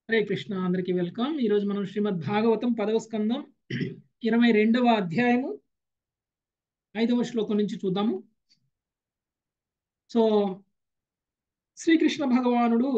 హరే కృష్ణ అందరికీ వెల్కమ్ ఈరోజు మనం శ్రీమద్ భాగవతం పదవ స్కందం ఇరవై రెండవ అధ్యాయము ఐదవ శ్లోకం నుంచి చూద్దాము సో శ్రీకృష్ణ భగవానుడు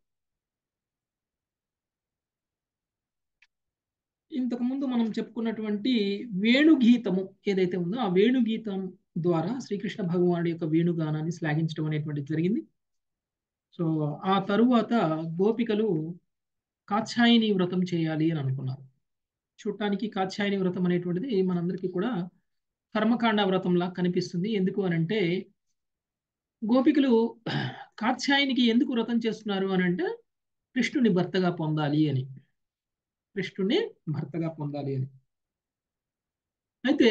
ఇంతకుముందు మనం చెప్పుకున్నటువంటి వేణుగీతము ఏదైతే ఉందో ఆ వేణుగీతం ద్వారా శ్రీకృష్ణ భగవానుడి యొక్క వేణుగానాన్ని శ్లాఘించడం అనేటువంటిది జరిగింది సో ఆ తరువాత గోపికలు కాత్యాయని వ్రతం చేయాలి అని అనుకున్నారు చూడటానికి కాత్యాయని వ్రతం అనేటువంటిది మనందరికీ కూడా కర్మకాండ వ్రతంలా కనిపిస్తుంది ఎందుకు అని అంటే గోపికలు కాత్యాయనికి ఎందుకు వ్రతం చేస్తున్నారు అని అంటే కృష్ణుని భర్తగా పొందాలి అని కృష్ణుని భర్తగా పొందాలి అని అయితే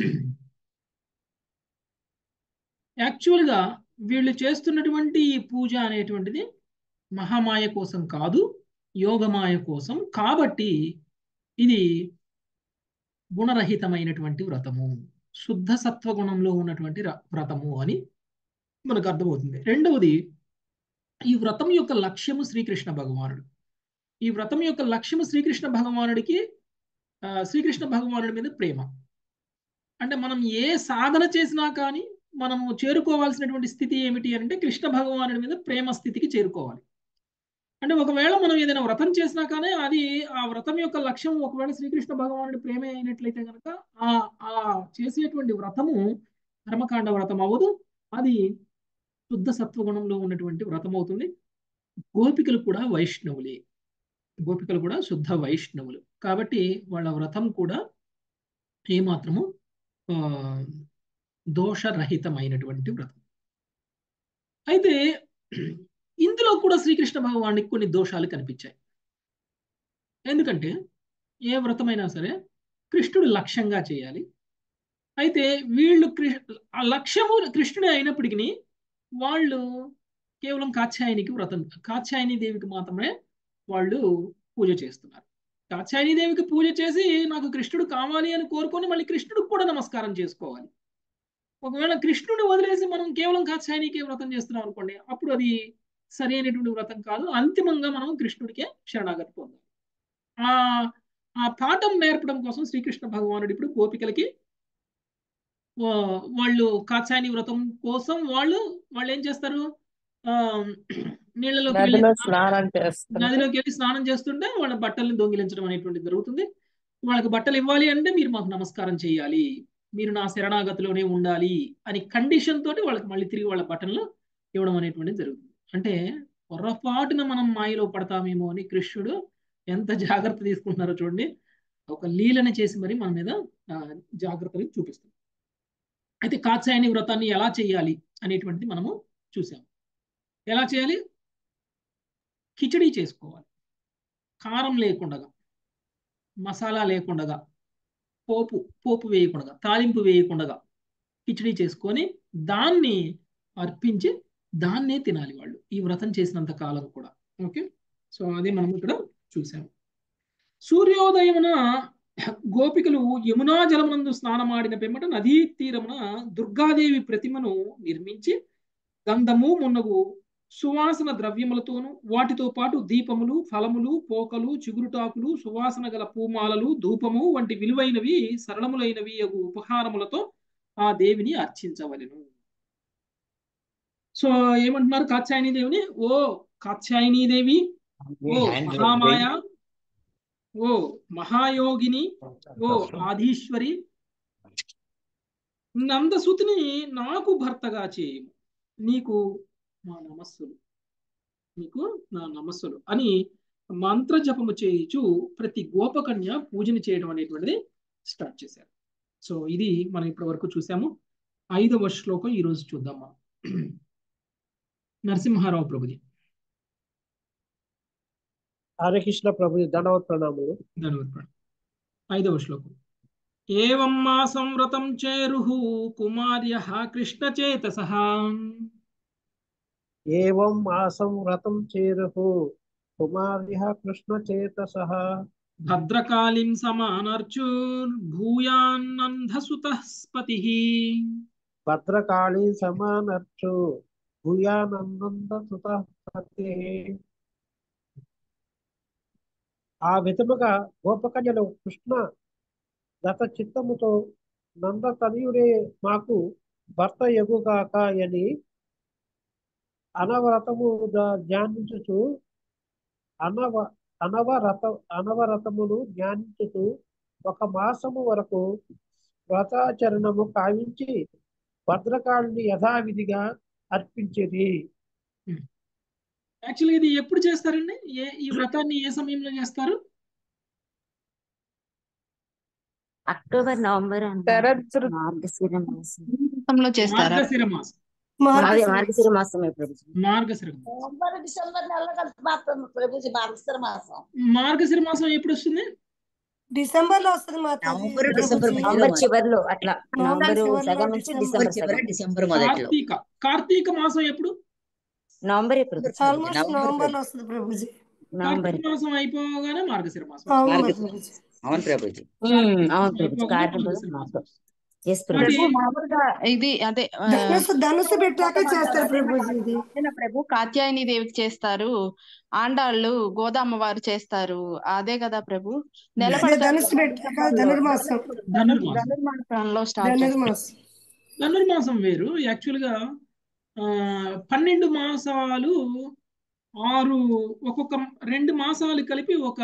యాక్చువల్గా వీళ్ళు చేస్తున్నటువంటి ఈ పూజ అనేటువంటిది మహామాయ కోసం కాదు యోగమాయ కోసం కాబట్టి ఇది గుణరహితమైనటువంటి వ్రతము శుద్ధ సత్వగుణంలో ఉన్నటువంటి వ్రతము అని మనకు అర్థమవుతుంది రెండవది ఈ వ్రతం యొక్క లక్ష్యము శ్రీకృష్ణ భగవానుడు ఈ వ్రతం యొక్క లక్ష్యము శ్రీకృష్ణ భగవానుడికి శ్రీకృష్ణ భగవానుడి మీద ప్రేమ అంటే మనం ఏ సాధన చేసినా కానీ మనము చేరుకోవాల్సినటువంటి స్థితి ఏమిటి అంటే కృష్ణ భగవానుడి మీద ప్రేమ స్థితికి చేరుకోవాలి అంటే ఒకవేళ మనం ఏదైనా వ్రతం చేసినా కానీ అది ఆ వ్రతం యొక్క లక్ష్యం ఒకవేళ శ్రీకృష్ణ భగవానుడి ప్రేమ అయినట్లయితే కనుక ఆ ఆ చేసేటువంటి వ్రతము కర్మకాండ వ్రతం అవ్వదు అది శుద్ధ సత్వగుణంలో ఉన్నటువంటి వ్రతం అవుతుంది గోపికలు కూడా వైష్ణవులే గోపికలు కూడా శుద్ధ వైష్ణవులు కాబట్టి వాళ్ళ వ్రతం కూడా ఏమాత్రము దోషరహితమైనటువంటి వ్రతం అయితే ఇందులో కూడా శ్రీకృష్ణ భగవానికి కొన్ని దోషాలు కనిపించాయి ఎందుకంటే ఏ వ్రతమైనా సరే కృష్ణుడు లక్ష్యంగా చేయాలి అయితే వీళ్ళు ఆ లక్ష్యము కృష్ణుడే అయినప్పటికీ వాళ్ళు కేవలం కాత్యాయనికి వ్రతం కాత్యాయని దేవికి మాత్రమే వాళ్ళు పూజ చేస్తున్నారు కాత్యాయని దేవికి పూజ చేసి నాకు కృష్ణుడు కావాలి అని కోరుకొని మళ్ళీ కృష్ణుడికి కూడా నమస్కారం చేసుకోవాలి ఒకవేళ కృష్ణుడిని వదిలేసి మనం కేవలం కాత్యాయనికి వ్రతం చేస్తున్నాం అనుకోండి అప్పుడు అది సరైనటువంటి వ్రతం కాదు అంతిమంగా మనం కృష్ణుడికే శరణాగతి పొందాలి ఆ ఆ పాఠం నేర్పడం కోసం శ్రీకృష్ణ భగవానుడు ఇప్పుడు గోపికలకి వాళ్ళు కాత్యాయని వ్రతం కోసం వాళ్ళు వాళ్ళు ఏం చేస్తారు ఆ నీళ్ళలోకి వెళ్ళి నదిలోకి వెళ్ళి స్నానం చేస్తుంటే వాళ్ళ బట్టల్ని దొంగిలించడం అనేటువంటిది జరుగుతుంది వాళ్ళకి బట్టలు ఇవ్వాలి అంటే మీరు మాకు నమస్కారం చేయాలి మీరు నా శరణాగతిలోనే ఉండాలి అని కండిషన్ తోటి వాళ్ళకి మళ్ళీ తిరిగి వాళ్ళ బట్టలు ఇవ్వడం అనేటువంటిది జరుగుతుంది అంటే పొరపాటున మనం మాయలో పడతామేమో అని కృష్ణుడు ఎంత జాగ్రత్త తీసుకుంటున్నారో చూడండి ఒక లీలని చేసి మరి మన మీద జాగ్రత్తలు చూపిస్తుంది అయితే కాత్సాయని వ్రతాన్ని ఎలా చేయాలి అనేటువంటిది మనము చూసాము ఎలా చేయాలి కిచడీ చేసుకోవాలి కారం లేకుండా మసాలా లేకుండా పోపు పోపు వేయకుండా తాలింపు వేయకుండా కిచడీ చేసుకొని దాన్ని అర్పించి దాన్నే తినాలి వాళ్ళు ఈ వ్రతం చేసినంత కాలం కూడా ఓకే సో అదే మనం ఇక్కడ చూసాము సూర్యోదయమున గోపికలు యమునా జలమునందు స్నానమాడిన పిమ్మట నదీ తీరమున దుర్గాదేవి ప్రతిమను నిర్మించి గంధము మున్నగు సువాసన ద్రవ్యములతోనూ వాటితో పాటు దీపములు ఫలములు పోకలు చిగురుటాకులు సువాసన గల పూమాలలు ధూపము వంటి విలువైనవి సరళములైనవి ఉపహారములతో ఆ దేవిని అర్చించవలెను సో ఏమంటున్నారు కాత్యాయని దేవిని ఓ కాత్యాయని దేవి ఓ మహామాయ ఓ మహాయోగిని ఓ ఆధీశ్వరి నందసుతిని నాకు భర్తగా చేయము నీకు నా నమస్సులు నీకు నా నమస్సులు అని మంత్ర జపము చేయించు ప్రతి గోపకన్య పూజని చేయడం అనేటువంటిది స్టార్ట్ చేశారు సో ఇది మనం ఇప్పటి వరకు చూసాము ఐదవ శ్లోకం ఈరోజు చూద్దాం మనం నరసింహారావు ప్రభుజీ హరికృష్ణ ప్రభుజీ ధనవత్ ప్రణాములు ధనవత్ ప్రణామం ఐదవ శ్లోకం ఏవం మాసం వ్రతం చేరుహు కుమార్య కృష్ణచేతస ఏవం మాసం వ్రతం చేరుహు కుమార్య కృష్ణచేతస భద్రకాళీం సమానర్చుర్ భూయాన్నంధసుతస్పతి భద్రకాళీ సమానర్చు భూయానంద సుత ఆ విధముగా గోపకన్యలు కృష్ణ గత చిత్తముతో నంద తనయుడే మాకు భర్త ఎగుగాక అని అనవరతము ద- ధ్యానించుచు అనవ అనవరత అనవరతమును ధ్యానించుచు ఒక మాసము వరకు వ్రతాచరణము కావించి భద్రకాళిని యథావిధిగా అర్పించేది యాక్చువల్గా ఇది ఎప్పుడు చేస్తారండి ఏ ఈ వ్రతాన్ని ఏ సమయంలో చేస్తారు అక్టోబర్ నవంబర్ అంట శరదృ మార్గశిర మాసం మాసంలో చేస్తారా మార్గశిర మాసం అదే మార్గశిర మాసమే ప్రభుజీ మార్గశిర మాసం నవంబర్ డిసెంబర్ నెలలో కలిసి మాత్రం ప్రభుజీ మార్గశిర మాసం మార్గశిర మాసం ఎప్పుడు వస్తుంది డిసెంబర్ లో వస్తుంది మా తల్లి. నవంబర్ డిసెంబర్ ప్రభుజీ. మధ్యలో నవంబర్ మరి. చివరిలో అట్లా నవంబర్ నవంబర్ చివరిలో, సగం నుంచి డిసెంబర్ డిసెంబర్ చివర సగం డిసెంబర్ మొదట్లో కార్తీక కార్తీక మాసం ఎప్పుడు నవంబరే ప్రభుజీ ఆల్మోస్ట్ నవంబర్ నవంబర్ లో వస్తుంది ప్రభుజీ నవంబర్ కార్తీక మాసం అయిపోగానే మార్గశిర మాసం అవును మార్గశిర ప్రభుజీ అవును ప్రభుజీ ఉమ్, అవును ప్రభుజీ అయిపోగానే కార్తీక మార్గశిర మాసం మాసం ఎస్ మరి ప్రభుజీ ప్రభు మామూలుగా ఇది అదే ఆ, ధనుసు ధనుసు పెట్టాక చేస్తారు ప్రభుజీ ఇది అదేనా ప్రభు కాత్యాయని దేవికి చేస్తారు ఆండాళ్ళు గోదామ్మ వారు చేస్తారు అదే కదా ప్రభు నెల అదే ధనుసు పెట్టాక ధనుర్మాసం ధనుర్మాసం ధనుర్మాసంలో స్టార్ట్ చేస్తారు ధనుర్మాసం ధనుర్మాసం వేరు యాక్చువల్గా ఆ, పన్నెండు మాసాలు ఆరు ఒక్కొక్క రెండు మాసాలు కలిపి ఒక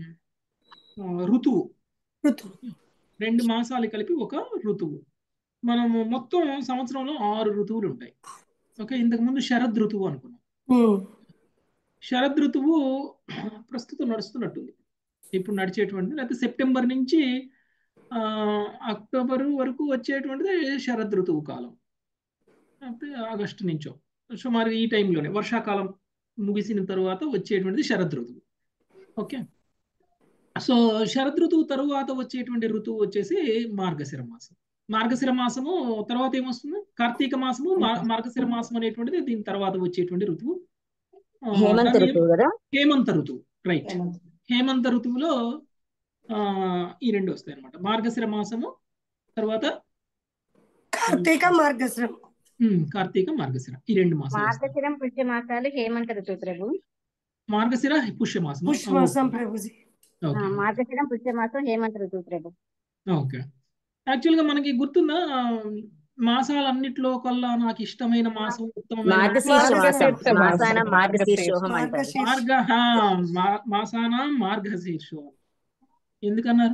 ఆ, ఋతువు ఋతువు రెండు మాసాలు కలిపి ఒక ఋతువు మనము మొత్తం సంవత్సరంలో ఆరు ఋతువులు ఉంటాయి ఓకే ఇంతకు ముందు శరద్ ఋతువు అనుకున్నాం ఉమ్. శరద్ ఋతువు ప్రస్తుతం నడుస్తున్నట్టుంది ఇప్పుడు నడిచేటువంటిది లేకపోతే సెప్టెంబర్ నుంచి ఆ, అక్టోబర్ వరకు వచ్చేటువంటిది శరద్ ఋతువు కాలం లేకపోతే ఆగస్టు నుంచో సుమారు ఈ టైంలోనే వర్షాకాలం ముగిసిన తర్వాత వచ్చేటువంటిది శరద్ ఋతువు ఓకే సో శరద్ ఋతువు తరువాత వచ్చేటువంటి ఋతువు వచ్చేసి మార్గశిర మాసం మార్గశిర మాసము తర్వాత ఏమొస్తుంది కార్తీక మాసము మా- మార్గశిర మాసం అనేటువంటిది దీని తర్వాత వచ్చేటువంటి ఋతువు ఆ, హేమంత దాన్ని ఋతువు కదా హేమంత ఋతువు రైట్ హేమంత ఋతువులో ఆ, ఈ రెండు వస్తాయి అనమాట మార్గశిర మాసము తర్వాత కార్తీక మార్గశ్రం ఉమ్, కార్తీక మార్గశిర ఈ రెండు మాసాలు వస్తాయి మార్గశిరం పుష్య మాసాలు హేమంత ఋతువు ప్రభు మార్గశిర పుష్యమాసం పుష్పమాసం ప్రభుజీ ఆ, ఓకే మార్గశిరం పుష్య మాసం హేమంత ఋతువు ప్రభు ఓకే యాక్చువల్గా మనకి గుర్తుందా ఆ, మాసాలన్నిట్లో కల్లా నాకు ఇష్టమైన మాసం ఉత్తమమైన మార్గశీర్ష మాసం మార్గశీర్ష మాసం. మాసాన మార్గశీర్షోహం అంటారు మార్గశీర్ష మార్గ హా, మా- మాసాన మార్గశీర్షం ఎందుకన్నారు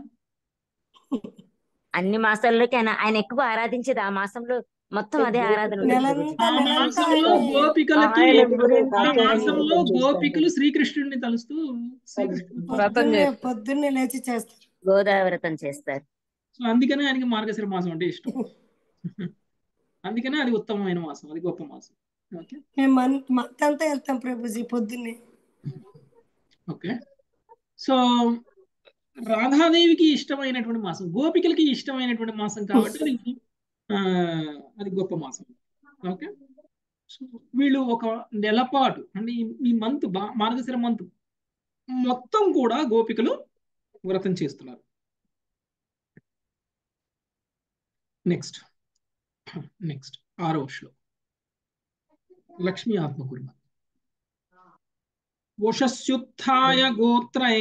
అన్ని మాసాల్లోకి ఆయన ఆయన ఎక్కువ ఆరాధించేది ఆ మాసంలో మొత్తం అదే ఆరాధన ఉంటుంది ప్రభుజీ. నెలంతా ఆ నెలంతా మాసంలో ఆయన్ని గోపికలకి ఆయన ఆ గురించి మాసంలో గోపికలు శ్రీకృష్ణుడిని తలుస్తూ శ్రీకృష్ణుడు వ్రతం పొద్దున్నే చేస్తారు. పొద్దున్నే లేచి చేస్తారు గోదావరతం చేస్తారు సో అందుకనే ఆయనకి మార్గశిర మాసం అంటే ఇష్టం అందుకనే అది ఉత్తమమైన మాసం అది గొప్ప మాసం ఓకే మేము మంత్ మంత్ అంతా వెళ్తాం ప్రభుజీ పొద్దున్నే ఓకే సో రాధాదేవికి ఇష్టమైనటువంటి మాసం గోపికలకి ఇష్టమైనటువంటి మాసం కాబట్టి అది ఆ, అది గొప్ప మాసం ఓకే సో వీళ్ళు ఒక నెల పాటు అంటే ఈ- ఈ మంత్ మార్గశిర మంత్ మొత్తం కూడా గోపికలు వ్రతం చేస్తున్నారు నెక్స్ట్ నెక్స్ట్ ఆరో శ్లోకం లక్ష్మీ ఆత్మకుర్మ వశస్యుత్థాయ గోత్రై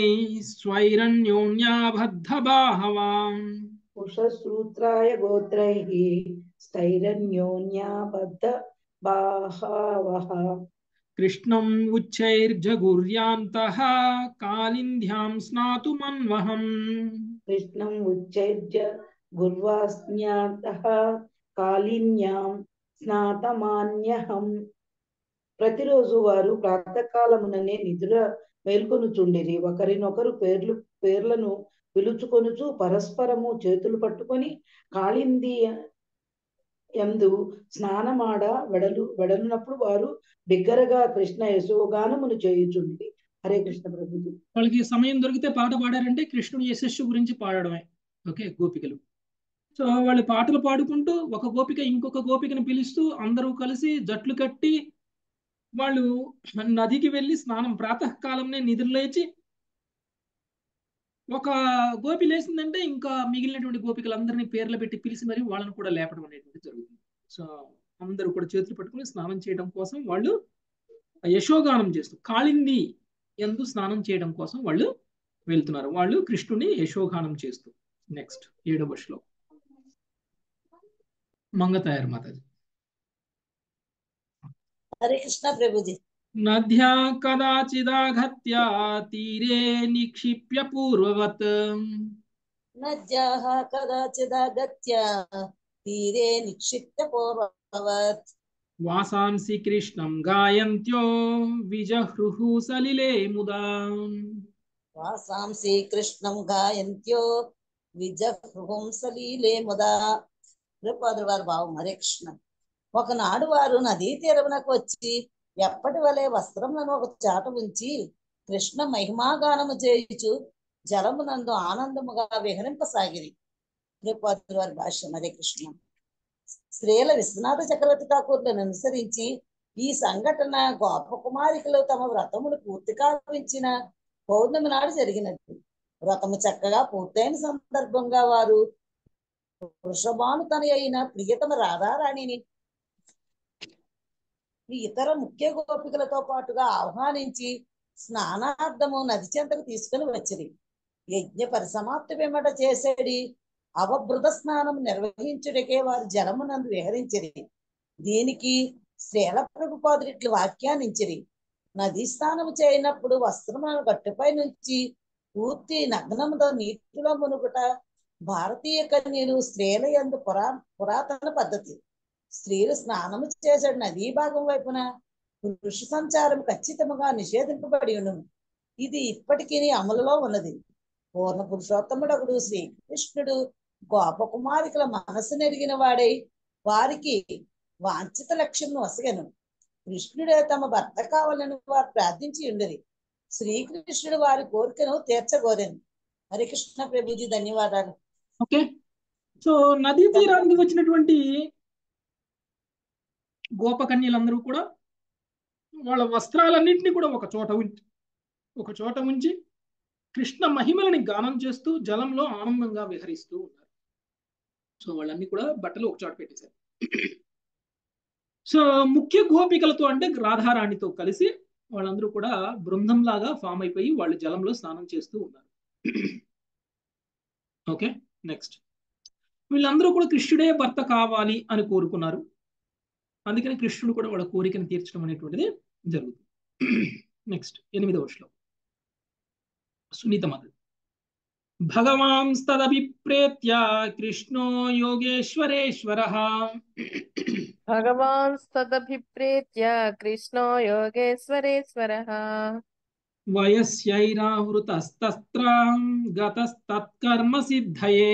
స్వైరన్యోన్యాబద్ధబాహవాం ఉషసూత్రాయ గోత్రైః స్థైరన్యోన్యాబద్ధ బాహవః కృష్ణం ఉచ్చైర్జగుర్యాంతః కాలింధ్యాం స్నాతుమన్వహం కృష్ణం ఉచ్చైర్య గుర్వాస్న్యాతః కాళిన్యాం స్నాతమాన్యహం ప్రతిరోజు వారు ప్రాతకాలముననే నిద్ర మేల్కొనుచుండిరి ఒకరినొకరు పేర్లు పేర్లను పిలుచుకొనుచు పరస్పరము చేతులు పట్టుకొని కాళింది ఎందు స్నానమాడ వెడలు వెడలునప్పుడు వారు బిగ్గరగా కృష్ణ యశోగానమును చేయుచుండి హరే కృష్ణ ప్రభుజీ వాళ్ళకి సమయం దొరికితే పాట పాడారంటే కృష్ణుడి యశస్సు గురించి పాడడమే ఓకే గోపికలు సో వాళ్ళు పాటలు పాడుకుంటూ ఒక గోపిక ఇంకొక గోపికని పిలుస్తూ అందరూ కలిసి జట్లు కట్టి వాళ్ళు నదికి వెళ్ళి స్నానం ప్రాతకాలంనే నిద్ర లేచి ఒక గోపి లేచిందంటే ఇంకా మిగిలినటువంటి గోపికలందరినీ పేర్లు పెట్టి పిలిచి మరి వాళ్ళని కూడా లేపడం అనేటువంటి జరుగుతుంది సో అందరూ కూడా చేతులు పట్టుకుని స్నానం చేయడం కోసం వాళ్ళు యశోగానం చేస్తూ కాళింది ఎందు స్నానం చేయడం కోసం వాళ్ళు వెళ్తున్నారు వాళ్ళు కృష్ణుని యశోగానం చేస్తూ నెక్స్ట్ ఏడవ శ్లోకం మంగతాయర్ మాతాజీ హరే కృష్ణ ప్రభుజీ నద్యా కదాచిదాగత్య తీరే నిక్షిప్య పూర్వవత్ నద్యాః కదాచిదాగత్య తీరే నిక్షిప్య పూర్వవత్ వాసాంసి కృష్ణం గాయంత్యో విజహృః సలిలే ముదా వాసాంసి కృష్ణం గాయంత్యో విజహృహం సలీలే ముదా శ్రీపాదుడు వారి భావం హరే కృష్ణ ఒకనాడు వారు నదీ తీరమునకు వచ్చి ఎప్పటి వలె వస్త్రములను ఒక చాట ఉంచి కృష్ణ మహిమాగానము చేయుచు జలమునందు ఆనందముగా విహరింపసాగిరి శ్రీపాదుడు వారి భాష్యం హరే కృష్ణ స్త్రీల విశ్వనాథ చక్రవర్తి ఠాకూర్లను అనుసరించి ఈ సంఘటన గోపకుమారికలు తమ వ్రతములు పూర్తి కావించిన పౌర్ణమి నాడు జరిగినది వ్రతము చక్కగా పూర్తయిన సందర్భంగా వారు వృషభాను తన అయిన ప్రియతమ రాధారాణిని ఇతర ముఖ్య గోపికలతో పాటుగా ఆహ్వానించి స్నానార్థము నది చెంతకు తీసుకుని వచ్చింది యజ్ఞ పరిసమాప్తి వెంబట చేసేడి అవభృత స్నానం నిర్వహించుటకే వారు జలమునందు విహరించిరి దీనికి శ్రీల ప్రభుపాదుడిట్లు వ్యాఖ్యానించిరి నదీ స్నానము చేయనప్పుడు వస్త్రములను గట్టుపై నుంచి పూర్తి నగ్నముతో నీటిలో మునుగుట భారతీయ కన్యలు స్త్రీల యందు పురా పురాతన పద్ధతి స్త్రీలు స్నానము చేసే నదీ భాగం వైపున పురుష సంచారం ఖచ్చితంగా నిషేధింపబడి ఉండును ఇది ఇప్పటికీ అమలులో ఉన్నది పూర్ణ పురుషోత్తముడకుడు శ్రీకృష్ణుడు గోపకుమారికల మనసు నెరిగిన వాడై వారికి వాంఛిత లక్ష్యంను వసగను కృష్ణుడే తమ భర్త కావాలని వారు ప్రార్థించి ఉండేది శ్రీకృష్ణుడు వారి కోరికను తీర్చగోరెను హరికృష్ణ ప్రభుజీ ధన్యవాదాలు ఓకే సో నదీ తీరానికి వచ్చినటువంటి గోపకన్యలందరూ కూడా వాళ్ళ వస్త్రాలన్నింటినీ కూడా ఒక చోట ఉంచి ఒక చోట ఉంచి కృష్ణ మహిమలని గానం చేస్తూ జలంలో ఆనందంగా విహరిస్తూ ఉన్నారు సో వాళ్ళన్ని కూడా బట్టలు ఒక చోట పెట్టేశారు సో ముఖ్య గోపికలతో అంటే రాధారాణితో కలిసి వాళ్ళందరూ కూడా బృందం లాగా ఫామ్ అయిపోయి వాళ్ళు జలంలో స్నానం చేస్తూ ఉన్నారు ఓకే నెక్స్ట్ వీళ్ళందరూ కూడా కృష్ణుడే భర్త కావాలి అని కోరుకున్నారు అందుకని కృష్ణుడు కూడా వాళ్ళ కోరికను తీర్చడం అనేటువంటిది జరుగుతుంది నెక్స్ట్ ఎనిమిదవ శ్లోకం సునీత మద భగవాంస్తదభిప్రేత్య కృష్ణో యోగేశ్వరేశ్వర భగవాంస్తదభిప్రేత్య కృష్ణో యోగేశ్వరేశ్వర వయస్యైరావృతస్తస్త్ర గతస్తత్కర్మ సిద్ధయే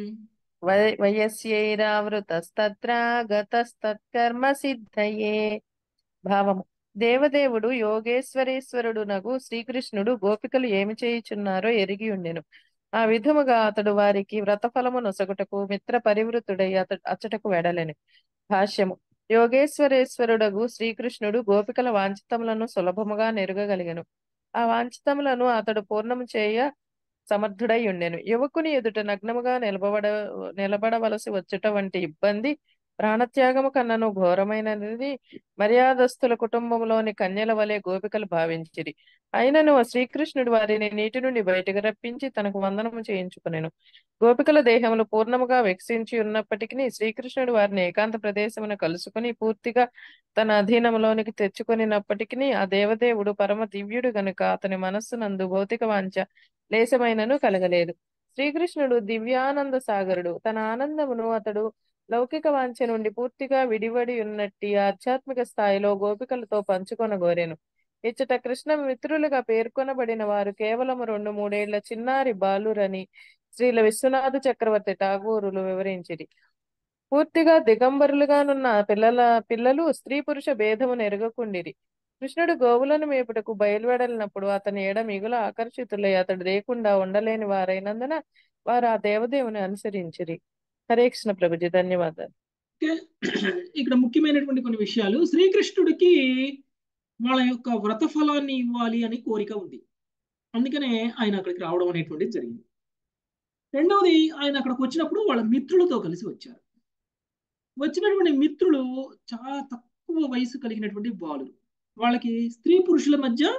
వయస్యైరావృతస్తత్ర గతస్తత్కర్మ సిద్ధయే భావము దేవదేవుడు యోగేశ్వరేశ్వరుడు నగు శ్రీకృష్ణుడు గోపికలు ఏమి చేయుచున్నారో ఎరిగి ఉండెను ఆ విధముగా అతడు వారికి వ్రతఫలము నొసగుటకు మిత్ర పరివృతుడై అతడు అచ్చటకు వెడలెను భాష్యము యోగేశ్వరేశ్వరుడగు శ్రీకృష్ణుడు గోపికల వాంఛితములను సులభముగా నెరుగగలిగెను ఆ వాంఛితములను అతడు పూర్ణము చేయ సమర్థుడై ఉండెను యువకుని ఎదుట నగ్నముగా నిలబడ నిలబడవలసి వచ్చుట వంటి ఇబ్బంది ప్రాణత్యాగము కన్నను ఘోరమైనది మర్యాదస్తుల కుటుంబంలోని కన్యల వలె గోపికలు భావించిరి అయినను ఆ శ్రీకృష్ణుడు వారిని నీటి నుండి బయటకు రప్పించి తనకు వందనము చేయించుకునెను గోపికల దేహములు పూర్ణముగా వికసించి ఉన్నప్పటికీ శ్రీకృష్ణుడు వారిని ఏకాంత ప్రదేశమున కలుసుకుని పూర్తిగా తన అధీనంలోనికి తెచ్చుకొనినప్పటికీ ఆ దేవదేవుడు పరమ దివ్యుడు గనుక అతని మనస్సునందు భౌతిక వాంఛ లేశమైనను కలగలేదు శ్రీకృష్ణుడు దివ్యానంద సాగరుడు తన ఆనందమును అతడు లౌకిక వాంఛ నుండి పూర్తిగా విడివడి ఉన్నట్టి ఆధ్యాత్మిక స్థాయిలో గోపికలతో పంచుకొనగోరెను ఇచ్చట కృష్ణ మిత్రులుగా పేర్కొనబడిన వారు కేవలం రెండు మూడేళ్ల చిన్నారి బాలురని శ్రీల విశ్వనాథ చక్రవర్తి ఠాగూరులు వివరించిరి పూర్తిగా దిగంబరులుగానున్న పిల్లల పిల్లలు స్త్రీ పురుష భేదమును ఎరగకుండిరి కృష్ణుడు గోవులను మేపుటకు బయలువెడలినప్పుడు అతని ఎడ మిగుల ఆకర్షితులై అతడు లేకుండా ఉండలేని వారైనందున వారు ఆ దేవదేవుని అనుసరించిరి హరే కృష్ణ ప్రభుజీ ధన్యవాదాలు ఇక్కడ ముఖ్యమైనటువంటి కొన్ని విషయాలు శ్రీకృష్ణుడికి వాళ్ళ యొక్క వ్రత ఫలాన్ని ఇవ్వాలి అని కోరిక ఉంది అందుకనే ఆయన అక్కడికి రావడం అనేటువంటిది జరిగింది రెండవది ఆయన అక్కడికి వచ్చినప్పుడు వాళ్ళ మిత్రులతో కలిసి వచ్చారు వచ్చినటువంటి మిత్రులు చాలా తక్కువ వయసు కలిగినటువంటి బాలురు వాళ్ళకి స్త్రీ పురుషుల మధ్య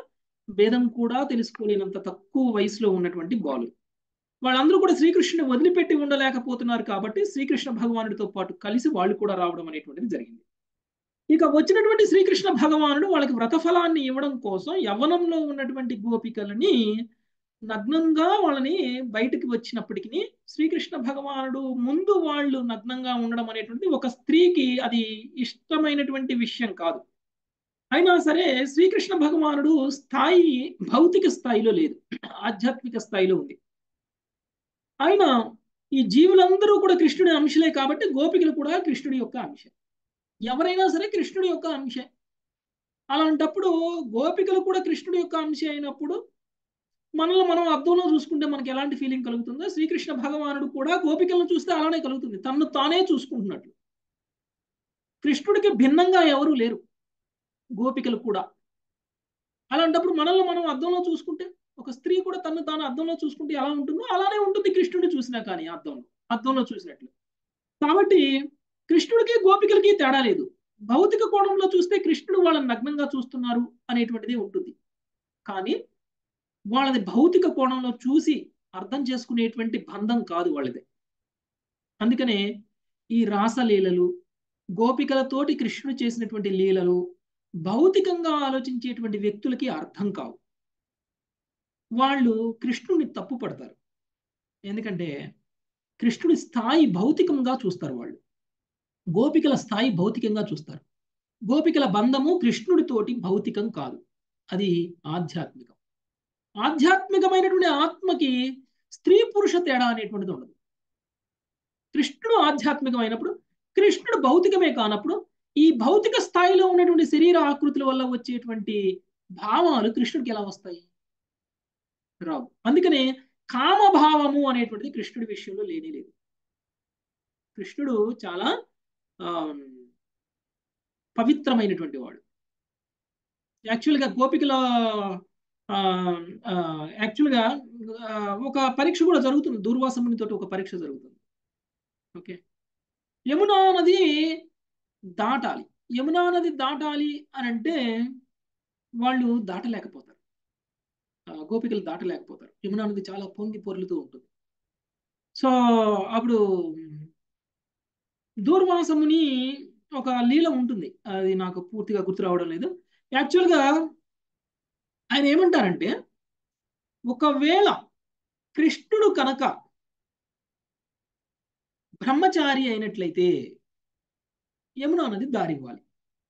భేదం కూడా తెలుసుకోలేనంత తక్కువ వయసులో ఉన్నటువంటి బాలు వాళ్ళందరూ కూడా శ్రీకృష్ణుని వదిలిపెట్టి ఉండలేకపోతున్నారు కాబట్టి శ్రీకృష్ణ భగవానుడితో పాటు కలిసి వాళ్ళు కూడా రావడం అనేటువంటిది జరిగింది ఇక వచ్చినటువంటి శ్రీకృష్ణ భగవానుడు వాళ్ళకి వ్రతఫలాన్ని ఇవ్వడం కోసం యవ్వనంలో ఉన్నటువంటి గోపికలని నగ్నంగా వాళ్ళని బయటికి వచ్చినప్పటికీ శ్రీకృష్ణ భగవానుడు ముందు వాళ్ళు నగ్నంగా ఉండడం అనేటువంటిది ఒక స్త్రీకి అది ఇష్టమైనటువంటి విషయం కాదు అయినా సరే శ్రీకృష్ణ భగవానుడు స్థాయి భౌతిక స్థాయిలో లేదు ఆధ్యాత్మిక స్థాయిలో ఉంది ఆయన ఈ జీవులందరూ కూడా కృష్ణుడి అంశలే కాబట్టి గోపికలు కూడా కృష్ణుడి యొక్క అంశ ఎవరైనా సరే కృష్ణుడి యొక్క అంశే అలాంటప్పుడు గోపికలు కూడా కృష్ణుడి యొక్క అంశ అయినప్పుడు మనల్ని మనం అర్థంలో చూసుకుంటే మనకి ఎలాంటి ఫీలింగ్ కలుగుతుందో శ్రీకృష్ణ భగవానుడు కూడా గోపికలను చూస్తే అలానే కలుగుతుంది తన్ను తానే చూసుకుంటున్నట్లు కృష్ణుడికి భిన్నంగా ఎవరు లేరు గోపికలు కూడా అలాంటప్పుడు మనల్ని మనం అర్థంలో చూసుకుంటే ఒక స్త్రీ కూడా తను తాను అర్థంలో చూసుకుంటే ఎలా ఉంటుందో అలానే ఉంటుంది కృష్ణుడిని చూసినా కానీ అర్థంలో అర్థంలో చూసినట్లు కాబట్టి కృష్ణుడికి గోపికలకి తేడా లేదు భౌతిక కోణంలో చూస్తే కృష్ణుడు వాళ్ళని నగ్నంగా చూస్తున్నారు అనేటువంటిది ఉంటుంది కానీ వాళ్ళది భౌతిక కోణంలో చూసి అర్థం చేసుకునేటువంటి బంధం కాదు వాళ్ళది అందుకనే ఈ రాసలీలలు గోపికలతోటి కృష్ణుడు చేసినటువంటి లీలలు భౌతికంగా ఆలోచించేటువంటి వ్యక్తులకి అర్థం కావు వాళ్ళు కృష్ణుడిని తప్పు పడతారు ఎందుకంటే కృష్ణుడి స్థాయి భౌతికంగా చూస్తారు వాళ్ళు గోపికల స్థాయి భౌతికంగా చూస్తారు గోపికల బంధము కృష్ణుడితోటి భౌతికం కాదు అది ఆధ్యాత్మికం ఆధ్యాత్మికమైనటువంటి ఆత్మకి స్త్రీ పురుష తేడా అనేటువంటిది ఉండదు కృష్ణుడు ఆధ్యాత్మికమైనప్పుడు కృష్ణుడు భౌతికమే కానప్పుడు ఈ భౌతిక స్థాయిలో ఉన్నటువంటి శరీర ఆకృతుల వల్ల వచ్చేటువంటి భావాలు కృష్ణుడికి ఎలా వస్తాయి రావు అందుకనే కామభావము అనేటువంటిది కృష్ణుడి విషయంలో లేనే లేదు కృష్ణుడు చాలా పవిత్రమైనటువంటి వాడు యాక్చువల్గా గోపికల యాక్చువల్గా ఒక పరీక్ష కూడా జరుగుతుంది దూర్వాసమునితో ఒక పరీక్ష జరుగుతుంది ఓకే యమునా నది దాటాలి యమునా నది దాటాలి అని అంటే వాళ్ళు దాటలేకపోతారు గోపికలు దాటలేకపోతారు యమునా నది చాలా పొంగి పొర్లుతూ ఉంటుంది సో అప్పుడు దూర్వాసముని ఒక లీల ఉంటుంది అది నాకు పూర్తిగా గుర్తు రావడం లేదు యాక్చువల్గా ఆయన ఏమంటారంటే ఒకవేళ కృష్ణుడు కనుక బ్రహ్మచారి అయినట్లయితే యమునా నది దారి ఇవ్వాలి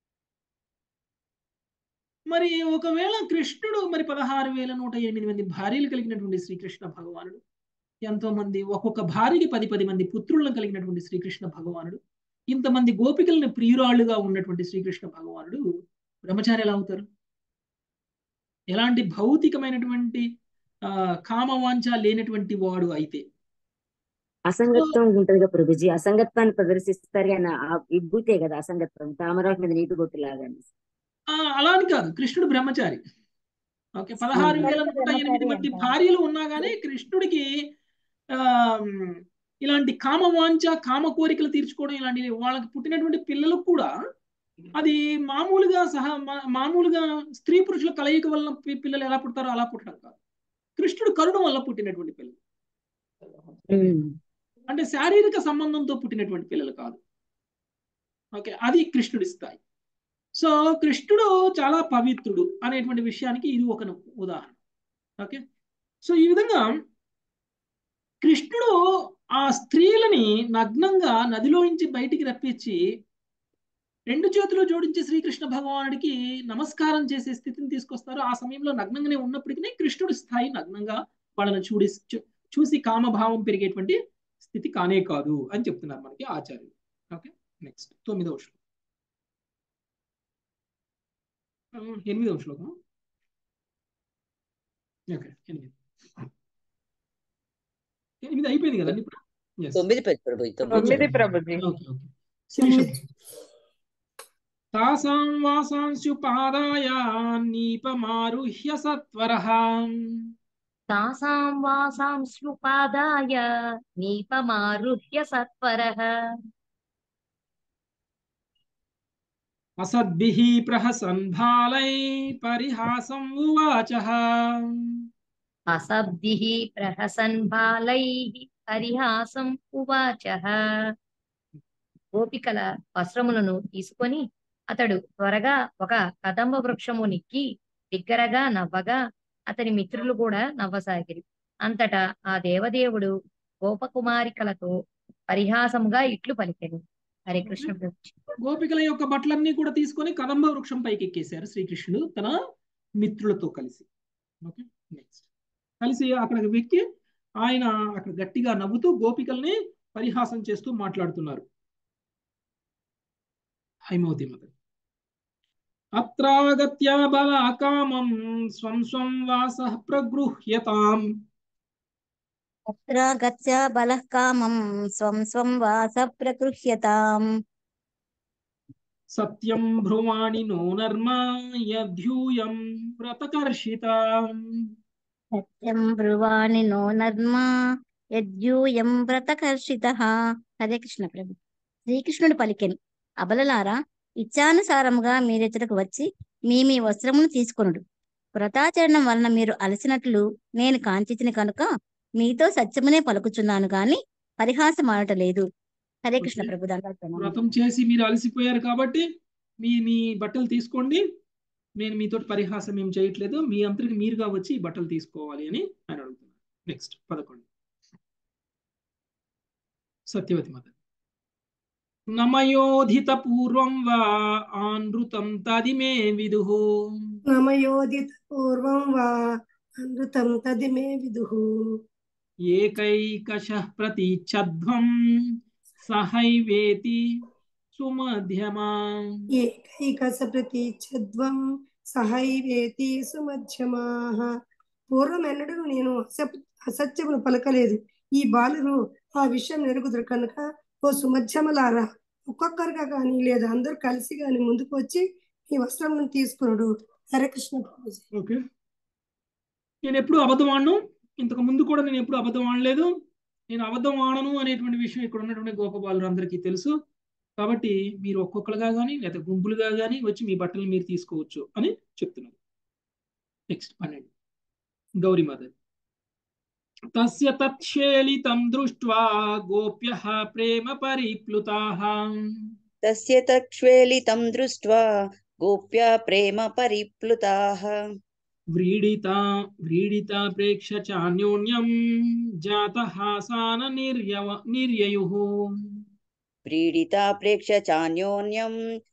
మరి ఒకవేళ కృష్ణుడు మరి పదహారు వేల నూట ఎనిమిది మంది భార్యలు కలిగినటువంటి శ్రీకృష్ణ భగవానుడు ఎంతో మంది ఒక్కొక్క భార్యకి పది పది మంది పుత్రులను కలిగినటువంటి శ్రీకృష్ణ భగవానుడు ఇంతమంది గోపికలను ప్రియురాళ్ళుగా ఉన్నటువంటి శ్రీకృష్ణ భగవానుడు బ్రహ్మచారి ఎలా అవుతారు ఎలాంటి భౌతికమైనటువంటి ఆ కామవాంఛ లేనటువంటి వాడు అయితే అసంగత్వం ఉంటది కదా ప్రభుజీ అసంగత్వాన్ని ప్రదర్శిస్తారు కానీ ఆ విభూతే కదా అసంగత్వం తామరాకు మీద నీటి బొట్టు లాగా అలా అని కాదు కృష్ణుడు బ్రహ్మచారి ఓకే పదహారు వేల నూట ఎనిమిది మంది భార్యలు ఉన్నా కానీ కృష్ణుడికి ఆ ఇలాంటి కామవాంఛ కామ కోరికలు తీర్చుకోవడం ఇలాంటి వాళ్ళకి పుట్టినటువంటి పిల్లలకు కూడా అది మామూలుగా సహా మామూలుగా స్త్రీ పురుషుల కలయిక వల్ల పిల్లలు ఎలా పుడతారో అలా పుట్టడం కాదు కృష్ణుడు కరుణ వల్ల పుట్టినటువంటి పిల్లలు అంటే శారీరక సంబంధంతో పుట్టినటువంటి పిల్లలు కాదు ఓకే అది కృష్ణుడి స్థాయి సో కృష్ణుడు చాలా పవిత్రుడు అనేటువంటి విషయానికి ఇది ఒక ఉదాహరణ ఓకే సో ఈ విధంగా కృష్ణుడు ఆ స్త్రీలని నగ్నంగా నదిలోంచి బయటికి రప్పించి రెండు చేతులు జోడించి శ్రీకృష్ణ భగవానుడికి నమస్కారం చేసే స్థితిని తీసుకొస్తారు ఆ సమయంలో నగ్నంగానే ఉన్నప్పటికీ కృష్ణుడి స్థాయి నగ్నంగా వాళ్ళని చూడి చూసి కామభావం పెరిగేటువంటి స్థితి కానే కాదు అని చెప్తున్నారు మనకి ఆచార్యులు ఓకే నెక్స్ట్ తొమ్మిదవ శ్లోకం ఎనిమిదవ శ్లోకం ఓకే ఎనిమిది ఎనిమిది అయిపోయింది కదండి ఇప్పుడు తొమ్మిది ప్రభు తొమ్మిది ప్రభుజీ ఓకే ఓకే శిరీష తాసాం వాసాంశుపాదాయ నీపమారుహ్య సత్వరః తాసాం వాసాంశ్లుపాదాయ నీపమారుహ్య సత్వరః అసద్భిః ప్రహసన్ బాలై పరిహాసం ఉవాచ అసభ్భిः ప్రహసన్ బాలైः పరిహాసం ఉవాచ గోపికల వస్త్రములను తీసుకొని అతడు త్వరగా ఒక కదంబ వృక్షము నిక్కి బిగ్గరగా నవ్వగా అతని మిత్రులు కూడా నవ్వసాగిరి అంతటా ఆ దేవదేవుడు గోపకుమారికలతో పరిహాసముగా ఇట్లు పలికెను హరే కృష్ణ ప్రభుజీ. గోపికల యొక్క బట్టలన్నీ కూడా తీసుకొని కదంబ వృక్షం పైకి ఎక్కేశారు శ్రీకృష్ణుడు తన మిత్రులతో కలిసి ఓకే నెక్స్ట్ కలిసి అక్కడికి వెక్కి ఆయన అక్కడ గట్టిగా నవ్వుతూ గోపికల్ని పరిహాసం చేస్తూ మాట్లాడుతున్నారు హైమవతి మత అత్రాగత్య బలాకామం స్వం స్వం వాస ప్రగృహ్యతాం అత్ర గచ్చ బలః కామం స్వం స్వం వాస ప్రగృహ్యతాం సత్యం భ్రువాణి నో నర్మ యధ్యూయం వ్రతకర్షితాం సత్యం బ్రువాణి నో నర్మ యద్యూయం వ్రతకర్షిత హరే కృష్ణ ప్రభు శ్రీకృష్ణుడు పలికెను అబలలారా ఇచ్చానుసారముగా మీరెచ్చటకు వచ్చి మీ మీ వస్త్రమును తీసుకొనుడు వ్రతాచరణం వలన మీరు అలసినట్లు నేను కాంచితిని కనుక మీతో సత్యమునే పలుకుచున్నాను గాని పరిహాసం ఆడట లేదు హరే కృష్ణ ఓకే. ప్రభు దండాలు ప్రణామాలు. వ్రతం చేసి మీరు అలసిపోయారు కాబట్టి మీ మీ బట్టలు తీసుకోండి నేను మీతో పరిహాసం ఏం చేయట్లేదు మీ అంతరికి మీరుగా వచ్చి ఈ బట్టలు తీసుకోవాలి అని ఆయన అడుగుతున్నారు నెక్స్ట్ పదకొండు సత్యవతి మాత నమయోధిత పూర్వం వా ఆనృతం తదిమే విదుః నమయోదిత పూర్వం వా అనృతం తదిమే విదుః ఏకైకశః ప్రతీచ్ఛధ్వం సహైవేతి సుమధ్యమా ఏకైకస ప్రతీచ్ఛద్వం సహైవేతి సుమధ్యమాః పూర్వం ఎన్నడూ నేను అసప్ అసత్యమును పలకలేదు ఈ బాలురు ఆ విషయం నెరుగుదురు కనుక ఓ సుమధ్యమలారా ఒక్కొక్కరుగా కానీ లేదా అందరూ కలిసి కానీ ముందుకు వచ్చి ఈ వస్త్రం తీసుకున్నాడు హరే కృష్ణ ప్రభుజీ ఓకే నేను ఎప్పుడు అబద్ధం ఆడను ఇంతకు ముందు కూడా నేను ఎప్పుడు అబద్ధం ఆడలేదు నేను అబద్ధం ఆడను అనేటువంటి విషయం ఇక్కడ ఉన్నటువంటి గోపబాలు అందరికీ తెలుసు కాబట్టి మీరు ఒక్కొక్కరుగా కానీ లేదా గుంపులుగా కానీ వచ్చి మీ బట్టలు మీరు తీసుకోవచ్చు అని చెప్తున్నారు నెక్స్ట్ పన్నెండు గౌరీ మదర్ తస్య తచ్చేలితం దృష్ట్వా గోప్యః ప్రేమ పరిప్లుతాః తస్య తక్ష్వేలితం దృష్ట్వా గోప్యా ప్రేమ పరిప్లుతాః వ్రీడితా వ్రీడితా ప్రేక్ష చాన్యోన్యం జాతహాసాన నిర్యవ నిర్యయుః వ్రీడితా ప్రేక్ష చాన్యోన్యం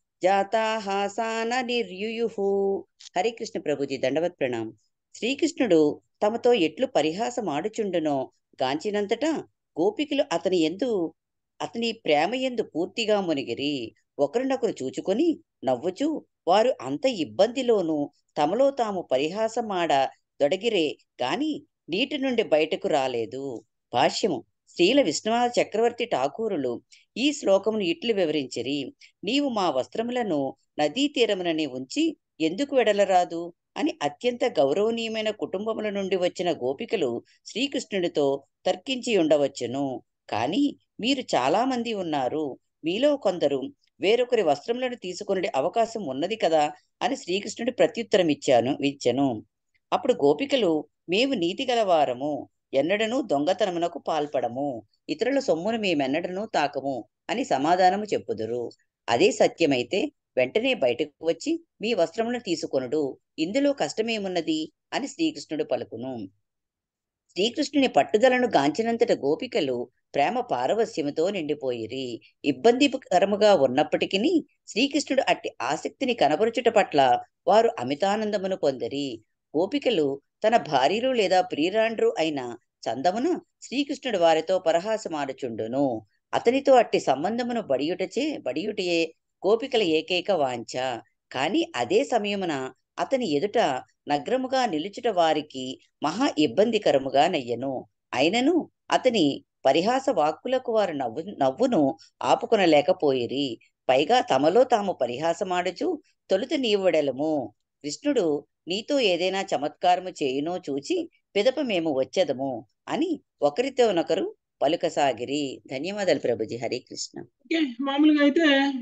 జాతాహాసాన నిర్యుయుః హరే కృష్ణ ప్రభుజీ దండవత్ ప్రణాం శ్రీకృష్ణుడు తమతో ఎట్లు పరిహాసమాడుచుండునో గాంచినంతటా గోపికలు అతని ఎందు అతని ప్రేమ ఎందు పూర్తిగా మునిగిరి ఒకరినొకరు చూచుకొని నవ్వుచూ వారు అంత ఇబ్బందిలోనూ తమలో తాము పరిహాసమాడ దొడగిరే గాని నీటి నుండి బయటకు రాలేదు భాష్యము శ్రీల విష్ణునాథ చక్రవర్తి ఠాకూరులు ఈ శ్లోకమును ఇట్లు వివరించిరి నీవు మా వస్త్రములను నదీ తీరమునని ఉంచి ఎందుకు వెడలరాదు అని అత్యంత గౌరవనీయమైన కుటుంబముల నుండి వచ్చిన గోపికలు శ్రీకృష్ణుడితో తర్కించి ఉండవచ్చును కాని మీరు చాలా మంది ఉన్నారు మీలో కొందరు వేరొకరి వస్త్రములను తీసుకునే అవకాశం ఉన్నది కదా అని శ్రీకృష్ణుడి ప్రత్యుత్తరం ఇచ్చాను ఇచ్చెను అప్పుడు గోపికలు మేము నీతి గలవారము ఎన్నడను దొంగతనమునకు పాల్పడము ఇతరుల సొమ్మును మేమెన్నడను తాకము అని సమాధానము చెప్పుదురు అదే సత్యమైతే వెంటనే బయటకు వచ్చి మీ వస్త్రములను తీసుకొనుడు ఇందులో కష్టమేమున్నది అని శ్రీకృష్ణుడు పలుకును శ్రీకృష్ణుని పట్టుదలను గాంచినంతట గోపికలు ప్రేమ పారవస్యముతో నిండిపోయిరి ఇబ్బందికరముగా ఉన్నప్పటికీ శ్రీకృష్ణుడు అట్టి ఆసక్తిని కనబరుచుట పట్ల వారు అమితానందమును పొందిరి గోపికలు తన భార్యలు లేదా ప్రియురాండ్రు అయిన చందమున శ్రీకృష్ణుడు వారితో పరహాసమాడుచుండును అతనితో అట్టి సంబంధమును బడియుటచే బడియుటయే గోపికల ఏకైక వాంఛ కాని అదే సమయమున అతని ఎదుట నగ్రముగా నిలుచుట వారికి మహా ఇబ్బందికరముగా నయ్యను అయినను అతని పరిహాస వాక్కులకు వారు నవ్వు నవ్వును ఆపుకొనలేకపోయిరి పైగా తమలో తాము పరిహాసమాడుచు తొలుత నీవుడెలము కృష్ణుడు నీతో ఏదైనా చమత్కారము చేయునో చూచి పిదప మేము వచ్చేదము అని ఒకరితోనొకరు పలుకసాగిరి ధన్యవాదాలు ప్రభుజీ హరే కృష్ణ ఓకే మామూలుగా అయితే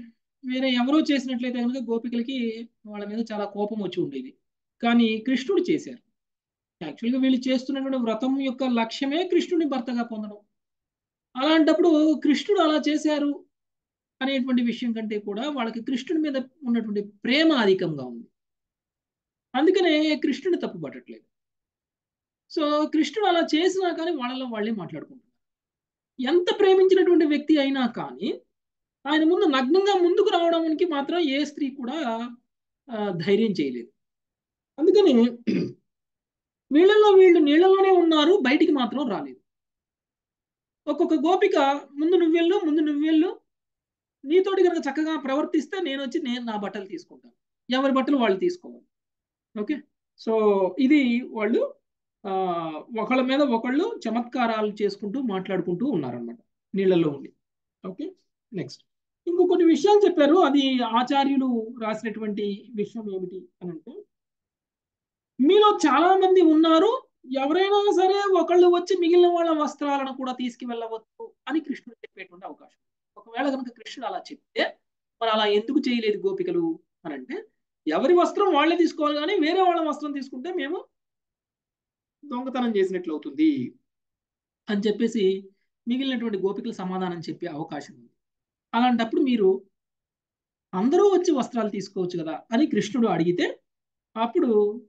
వేరే ఎవరో చేసినట్లయితే కనుక గోపికలకి వాళ్ళ మీద చాలా కోపం వచ్చి ఉండేది కానీ కృష్ణుడు చేశారు యాక్చువల్గా వీళ్ళు చేస్తున్నటువంటి వ్రతం యొక్క లక్ష్యమే కృష్ణుని భర్తగా పొందడం అలాంటప్పుడు కృష్ణుడు అలా చేశారు అనేటువంటి విషయం కంటే కూడా వాళ్ళకి కృష్ణుడి మీద ఉన్నటువంటి ప్రేమ అధికంగా ఉంది అందుకనే కృష్ణుని తప్పు పట్టట్లేదు సో కృష్ణుడు అలా చేసినా కానీ వాళ్ళలో వాళ్ళే మాట్లాడుకుంటున్నారు ఎంత ప్రేమించినటువంటి వ్యక్తి అయినా కానీ ఆయన ముందు నగ్నంగా ముందుకు రావడానికి మాత్రం ఏ స్త్రీ కూడా ధైర్యం చేయలేదు అందుకని వీళ్ళల్లో వీళ్ళు నీళ్ళలోనే ఉన్నారు బయటికి మాత్రం రాలేదు ఒక్కొక్క గోపిక ముందు నువ్వు వెళ్ళు ముందు నువ్వు వెళ్ళు నీతోటి కనుక చక్కగా ప్రవర్తిస్తే నేను వచ్చి నేను నా బట్టలు తీసుకుంటాను ఎవరి బట్టలు వాళ్ళు తీసుకోవాలి ఓకే సో ఇది వాళ్ళు ఒకళ్ళ మీద ఒకళ్ళు చమత్కారాలు చేసుకుంటూ మాట్లాడుకుంటూ ఉన్నారనమాట నీళ్ళల్లో ఉండి ఓకే నెక్స్ట్ ఇంకో కొన్ని విషయాలు చెప్పారు అది ఆచార్యులు రాసినటువంటి విషయం ఏమిటి అని అంటే మీలో చాలా మంది ఉన్నారు ఎవరైనా సరే ఒకళ్ళు వచ్చి మిగిలిన వాళ్ళ వస్త్రాలను కూడా తీసుకువెళ్ళవచ్చు అని కృష్ణుడు చెప్పేటువంటి అవకాశం ఒకవేళ కనుక కృష్ణుడు అలా చెప్తే మరి అలా ఎందుకు చేయలేదు గోపికలు అని అంటే ఎవరి వస్త్రం వాళ్ళే తీసుకోవాలి కానీ వేరే వాళ్ళ వస్త్రం తీసుకుంటే మేము దొంగతనం చేసినట్లు అవుతుంది అని చెప్పేసి మిగిలినటువంటి గోపికలు సమాధానం చెప్పే అవకాశం ఉంది అలాంటప్పుడు మీరు అందరూ వచ్చి వస్త్రాలు తీసుకోవచ్చు కదా అని కృష్ణుడు అడిగితే అప్పుడు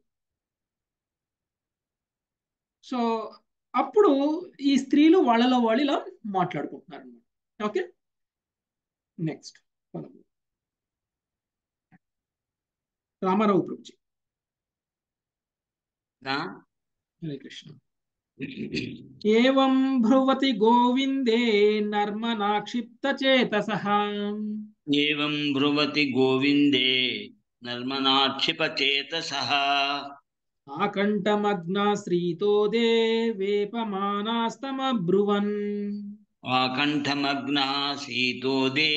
సో అప్పుడు ఈ స్త్రీలు వాళ్ళలో వాళ్ళు ఇలా మాట్లాడుకుంటున్నారు అనమాట ఓకే నెక్స్ట్ రామారావు ప్రభుజీ హరే కృష్ణ ఏం భ్రువతి గోవిందే నర్మనాక్షిప్త చేతసః ఏం బ్రువతి గోవిందే నర్మనాక్షిపచేతసః ఆకంఠమగ్నా శ్రీతోదే వేపమానాస్తమబ్రువన్ ఆకంఠమగ్నా సీతోదే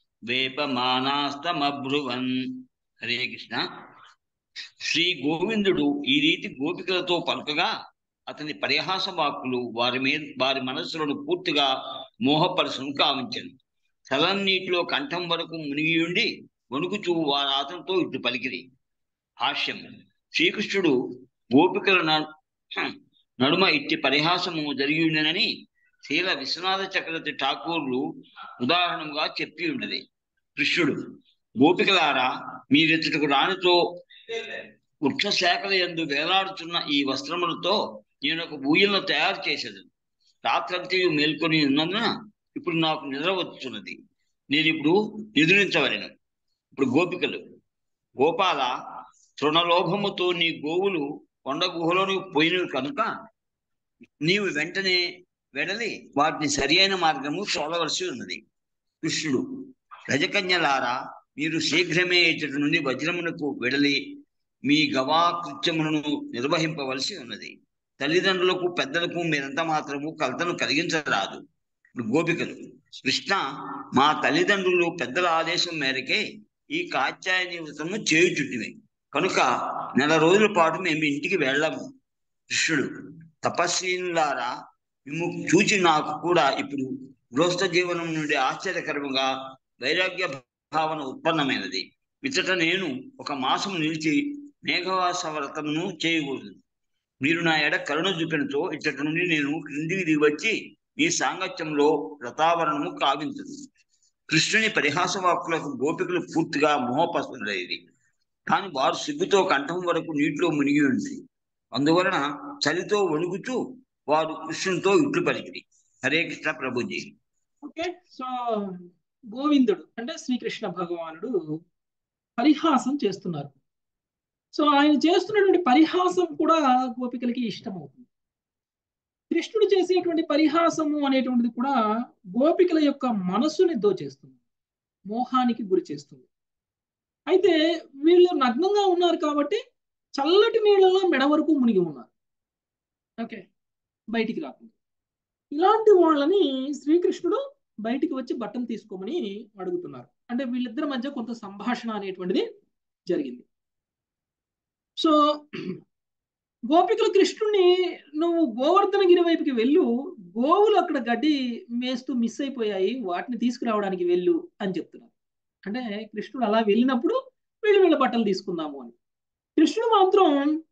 వేపమానాస్తమబ్రువన్ హరే కృష్ణ శ్రీ గోవిందుడు ఈ రీతి గోపికలతో పలుకగా అతని పరిహాస వాక్కులు వారి మీద వారి మనస్సులను పూర్తిగా మోహపరుసును కావించను చలం నీటిలో కంఠం వరకు మునిగి ఉండి వణుకుచూ వారు అతనితో ఇటు పలికిరి హాస్యం శ్రీకృష్ణుడు గోపికల నడుమ ఇట్టి పరిహాసము జరిగి ఉండనని శీల విశ్వనాథ చక్రవర్తి ఠాకూర్లు ఉదాహరణగా చెప్పి ఉండేది కృష్ణుడు గోపికలారా మీరెచ్చటకు రానితో వృక్ష శాఖల ఎందు వేలాడుతున్న ఈ వస్త్రములతో నేను ఒక ఊయలను తయారు చేసేది రాత్రంతా మేల్కొని ఉన్నందున ఇప్పుడు నాకు నిద్ర వచ్చున్నది నేను ఇప్పుడు నిద్రించవలను ఇప్పుడు గోపికలు గోపాల తృణలోభముతో నీ గోవులు కొండ గుహలోని పోయినవి కనుక నీవు వెంటనే వెడలి వాటిని సరి అయిన మార్గము చూడవలసి ఉన్నది కృష్ణుడు రజకన్యలారా మీరు శీఘ్రమే ఇచ్చటి నుండి వజ్రమునకు వెడలి మీ గవాకృత్యములను నిర్వహింపవలసి ఉన్నది తల్లిదండ్రులకు పెద్దలకు మీరంతా మాత్రము కలతను కలిగించరాదు ఇప్పుడు గోపికలు కృష్ణ మా తల్లిదండ్రులు పెద్దల ఆదేశం మేరకే ఈ కాత్యాయని వ్రతము చేయుచుంటివి కనుక నెల రోజుల పాటు మేము ఇంటికి వెళ్ళము కృష్ణుడు తపస్వీనులారా మేము చూచి నాకు కూడా ఇప్పుడు గృహస్థ జీవనం నుండి ఆశ్చర్యకరముగా వైరాగ్య భావన ఉత్పన్నమైనది ఇచ్చట నేను ఒక మాసం నిలిచి మేఘవాస వ్రతమును చేయకూడదు మీరు నా ఎడ కరుణ చూపినతో ఇచ్చటి నుండి నేను క్రిందికి దిగి వచ్చి మీ సాంగత్యంలో వ్రతావరణము కావించదు కృష్ణుని పరిహాస వాక్కులకు గోపికలు పూర్తిగా మోహపసులైది కానీ వారు సిగ్గుతో కంఠం వరకు నీటిలో మునిగి ఉంది అందువలన చలితో వణుకుతూ వారు కృష్ణునితో ఇట్లు పలికిరి హరే కృష్ణ ప్రభుజీ ఓకే సో గోవిందుడు అంటే శ్రీకృష్ణ భగవానుడు పరిహాసం చేస్తున్నారు సో ఆయన చేస్తున్నటువంటి పరిహాసం కూడా గోపికలకి ఇష్టమవుతుంది కృష్ణుడు చేసేటువంటి పరిహాసము అనేటువంటిది కూడా గోపికల యొక్క మనస్సుని దోచేస్తుంది మోహానికి గురి చేస్తుంది అయితే వీళ్ళు నగ్నంగా ఉన్నారు కాబట్టి చల్లటి నీళ్ళలో మెడ వరకు మునిగి ఉన్నారు ఓకే బయటికి రాకుండా ఇలాంటి వాళ్ళని శ్రీకృష్ణుడు బయటికి వచ్చి బట్టలు తీసుకోమని అడుగుతున్నారు అంటే వీళ్ళిద్దరి మధ్య కొంత సంభాషణ అనేటువంటిది జరిగింది సో గోపికలు కృష్ణుడిని నువ్వు గోవర్ధనగిరి వైపుకి వెళ్ళు గోవులు అక్కడ గడ్డి మేస్తూ మిస్ అయిపోయాయి వాటిని తీసుకురావడానికి వెళ్ళు అని చెప్తున్నారు అంటే కృష్ణుడు అలా వెళ్ళినప్పుడు వీళ్ళు వీళ్ళ బట్టలు తీసుకుందాము అని కృష్ణుడు మాత్రం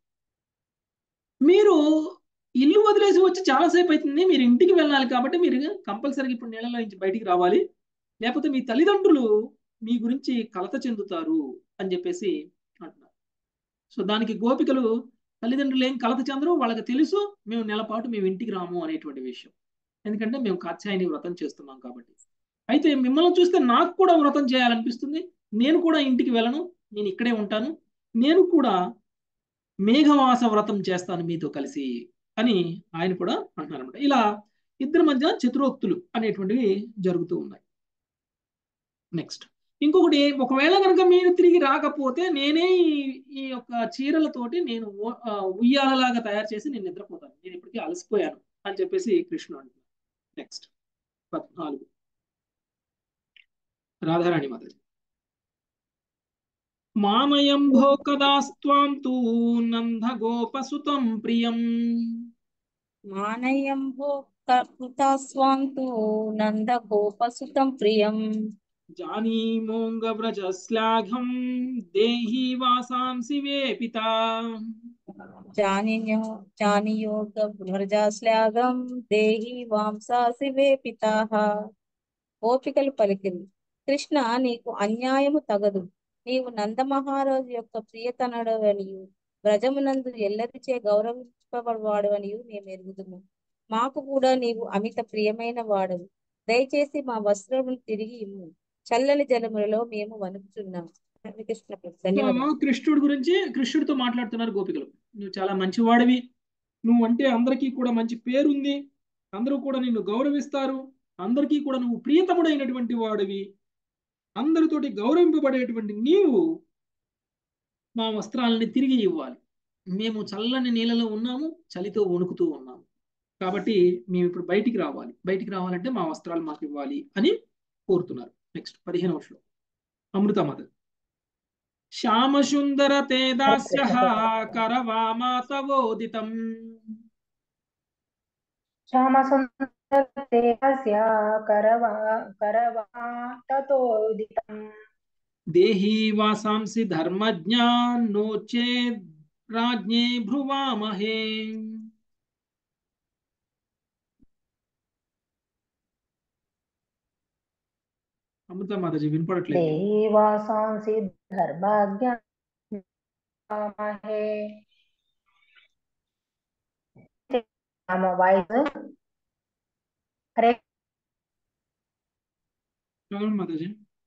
మీరు ఇల్లు వదిలేసి వచ్చి చాలాసేపు అవుతుంది మీరు ఇంటికి వెళ్ళాలి కాబట్టి మీరు కంపల్సరీగా ఇప్పుడు నీళ్ళలో నుంచి బయటికి రావాలి లేకపోతే మీ తల్లిదండ్రులు మీ గురించి కలత చెందుతారు అని చెప్పేసి అంటున్నారు సో దానికి గోపికలు తల్లిదండ్రులు ఏం కలత చెందరు వాళ్ళకి తెలుసు మేము నెలపాటు మేము ఇంటికి రాము అనేటువంటి విషయం ఎందుకంటే మేము కాత్యాయని వ్రతం చేస్తున్నాం కాబట్టి అయితే మిమ్మల్ని చూస్తే నాకు కూడా వ్రతం చేయాలనిపిస్తుంది నేను కూడా ఇంటికి వెళ్ళను నేను ఇక్కడే ఉంటాను నేను కూడా మేఘవాస వ్రతం చేస్తాను మీతో కలిసి అని ఆయన కూడా అంటున్నారు అనమాట ఇలా ఇద్దరి మధ్య చతురోక్తులు అనేటువంటివి జరుగుతూ ఉన్నాయి నెక్స్ట్ ఇంకొకటి ఒకవేళ కనుక మీరు తిరిగి రాకపోతే నేనే ఈ యొక్క చీరలతోటి నేను ఉయ్యాలలాగా తయారు చేసి నేను నిద్రపోతాను నేను ఇప్పటికీ అలసిపోయాను అని చెప్పేసి కృష్ణుడు అంటున్నాడు నెక్స్ట్ పద్నాలుగు రాధారాణి మాతాజీ మామయం భో కదాస్త్వాం తూ నంద గోపసుతం ప్రియం మానయం భో కృతాస్వాం తూ నంద గోపసుతం ప్రియం జానీమోంగ వ్రజ శ్లాఘం దేహి వాసాంసి వేపిత జానిన్యో జానియోగ వ్రజాశ్లాఘం దేహి వాంసాసి వేపితాః గోపికలు పలికింది కృష్ణ నీకు అన్యాయము తగదు నీవు నందమహారాజు యొక్క ప్రియతనుడు అనియు వ్రజమునందు ఎల్లరిచే గౌరవింపబడవాడు అనియు మేము ఎరుగుదుము మాకు కూడా నీవు అమిత ప్రియమైన వాడవు దయచేసి మా వస్త్రములు తిరిగి ఇమ్ము చల్లని జలములలో మేము వణుకుతున్నాం కృష్ణ ధన్యవాదాలు కృష్ణుడి గురించి కృష్ణుడితో మాట్లాడుతున్నారు గోపికలు నువ్వు చాలా మంచివాడివి నువ్వు అంటే అందరికీ కూడా మంచి పేరుంది అందరూ కూడా నిన్ను గౌరవిస్తారు అందరికీ కూడా నువ్వు ప్రియతముడైనటువంటి వాడివి అందరితోటి గౌరవింపబడేటువంటి నీవు మా వస్త్రాలని తిరిగి ఇవ్వాలి మేము చల్లని నీళ్ళలో ఉన్నాము చలితో వణుకుతూ ఉన్నాము కాబట్టి మేము ఇప్పుడు బయటికి రావాలి బయటికి రావాలంటే మా వస్త్రాలు మాకు ఇవ్వాలి అని కోరుతున్నారు నెక్స్ట్ పదిహేనవ శ్లోకం అమృతమద శ్యామసుందర తేదాస్య కరవామాతవోదితం శ్యామసుందరదేహస్య కరవా కరవాతతోదితం దేహీ వాసాంసి ధర్మజ్ఞాన్ నోచేద్ రాజ్ఞే భ్రువామహే అమృత మాతాజీ వినపడట్లేదు దేవాసాంసి ధర్మజ్ఞామహే వాయిస్ హరే అవును మాతాజీ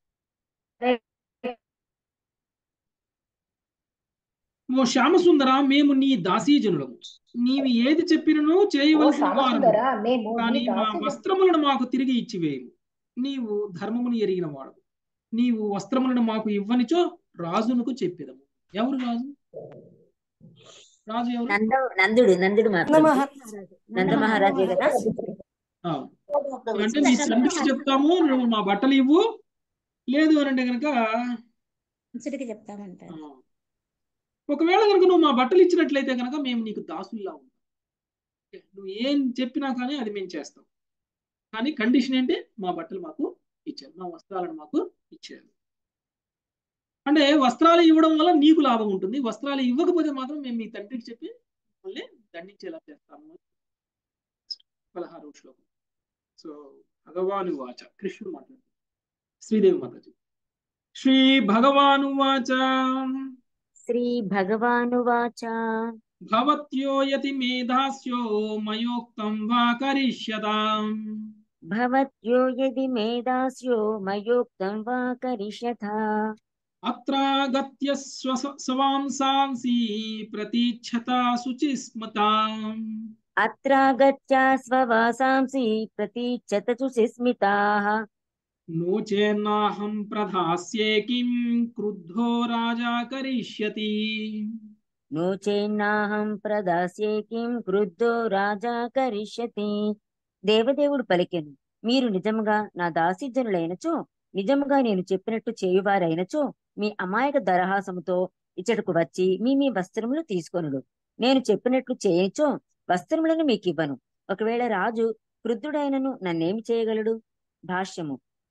ఓ శ్యామసుందర మేము నీ దాసీజనులము నీవి ఏది చెప్పినను ఓ చేయవలసిన వారము శ్యామసుందర మేము నీ కానీ మా దాసి వస్త్రములను మాకు తిరిగి ఇచ్చివేయము నీవు ధర్మమును ఎరిగిన వాడు నీవు వస్త్రములను మాకు ఇవ్వనిచో రాజునకు చెప్పేదము ఎవరు రాజు రాజు ఎవరు నంద నందుడు నందుడు మాత్రం నంద మహారాజే కదా ఆ. అంటే మీ తండ్రికి చెప్తాము నువ్వు మా బట్టలు ఇవ్వు లేదు అని అంటే కనుక ముసడికి చెప్తామంటారు ఒకవేళ కనుక నువ్వు మా బట్టలు ఇచ్చినట్లయితే కనుక మేము నీకు దాసుల్లా ఉంటాం నువ్వు ఏం చెప్పినా కానీ అది మేము చేస్తాం కానీ కండిషన్ ఏంటి మా బట్టలు మాకు ఇచ్చారు మా వస్త్రాలను మాకు ఇచ్చారు అంటే వస్త్రాలు ఇవ్వడం వల్ల నీకు లాభం ఉంటుంది వస్త్రాలు ఇవ్వకపోతే మాత్రం మేము మీ తండ్రికి చెప్పి మిమ్మల్ని దండించేలా చేస్తాము పదహారు శ్లోకం సో భగవాను వాచ కృష్ణుడు మాట్లాడుతుంది శ్రీదేవి మాతాజీ శ్రీ భగవాను వాచ శ్రీ భగవానువాచ భవత్యో యతి మేధాస్యో మయోక్తం వా కరిష్యతాం భవత్యో యది మేధాస్యో మయోక్తం వా కరిష్యథ అత్రాగత్య స్వ- స్వాంసాంసి ప్రతీచ్ఛత శుచిస్మతాం అత్రాగత్య స్వవాసాంసి ప్రతీచ్చత సుస్మితాః నో చేన్నాహం ప్రధాస్యే కిం క్రుద్ధో రాజా కరిష్యతి నో చేన్నాహం ప్రదాస్యే కిం క్రుద్ధో రాజా కరిష్యతి దేవదేవుడు పలికెను మీరు నిజముగా నా దాసిజనులైనచో నిజముగా నేను చెప్పినట్టు చేయువారైనచో మీ అమాయక దరహాసముతో ఇచ్చటకు వచ్చి మీ మీ వస్త్రములు తీసుకొనుడు నేను చెప్పినట్లు చేయనిచో వస్త్రములను మీకు ఇవ్వను ఒకవేళ రాజు క్రుద్ధుడైనను నన్నేమి చేయగలడు భాష్యము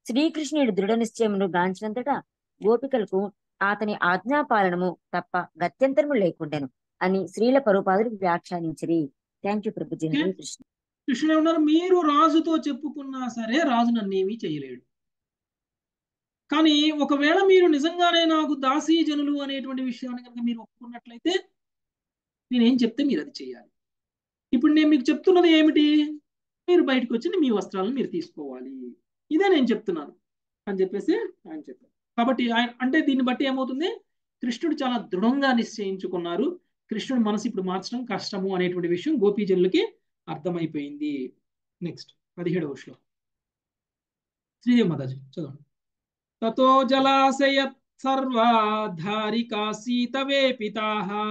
శ్రీకృష్ణుడి దృఢ నిశ్చయమును గాంచినంతటా గోపికలకు అతని ఆజ్ఞాపాలనము తప్ప గత్యంతరము లేకుండెను అని శ్రీల పరుపాదులు వ్యాఖ్యానించిరి థ్యాంక్ యూ ప్రభుజీ హరే కృష్ణ కృష్ణుడు ఏమన్నారు మీరు రాజుతో చెప్పుకున్నా సరే రాజు నన్ను ఏమీ చేయలేడు కానీ ఒకవేళ మీరు నిజంగానే నాకు దాసీ జనులు అనేటువంటి విషయాన్ని కనుక మీరు ఒప్పుకున్నట్లయితే నేనేం చెప్తే మీరు అది చేయాలి ఇప్పుడు నేను మీకు చెప్తున్నది ఏమిటి మీరు బయటకు వచ్చి మీ వస్త్రాలను మీరు తీసుకోవాలి ఇదే నేను చెప్తున్నాను అని చెప్పేసి ఆయన చెప్పారు కాబట్టి ఆయన అంటే దీన్ని బట్టి ఏమవుతుంది కృష్ణుడు చాలా దృఢంగా నిశ్చయించుకున్నారు కృష్ణుడు మనసు ఇప్పుడు మార్చడం కష్టము అనేటువంటి విషయం గోపీజనులకి అర్థమైపోయింది నెక్స్ట్ పదిహేడవ శ్లోకం శ్రీదేవి మాతాజీ చదవండి తతో జలాశయ సర్వాధారికా సీతవేపితా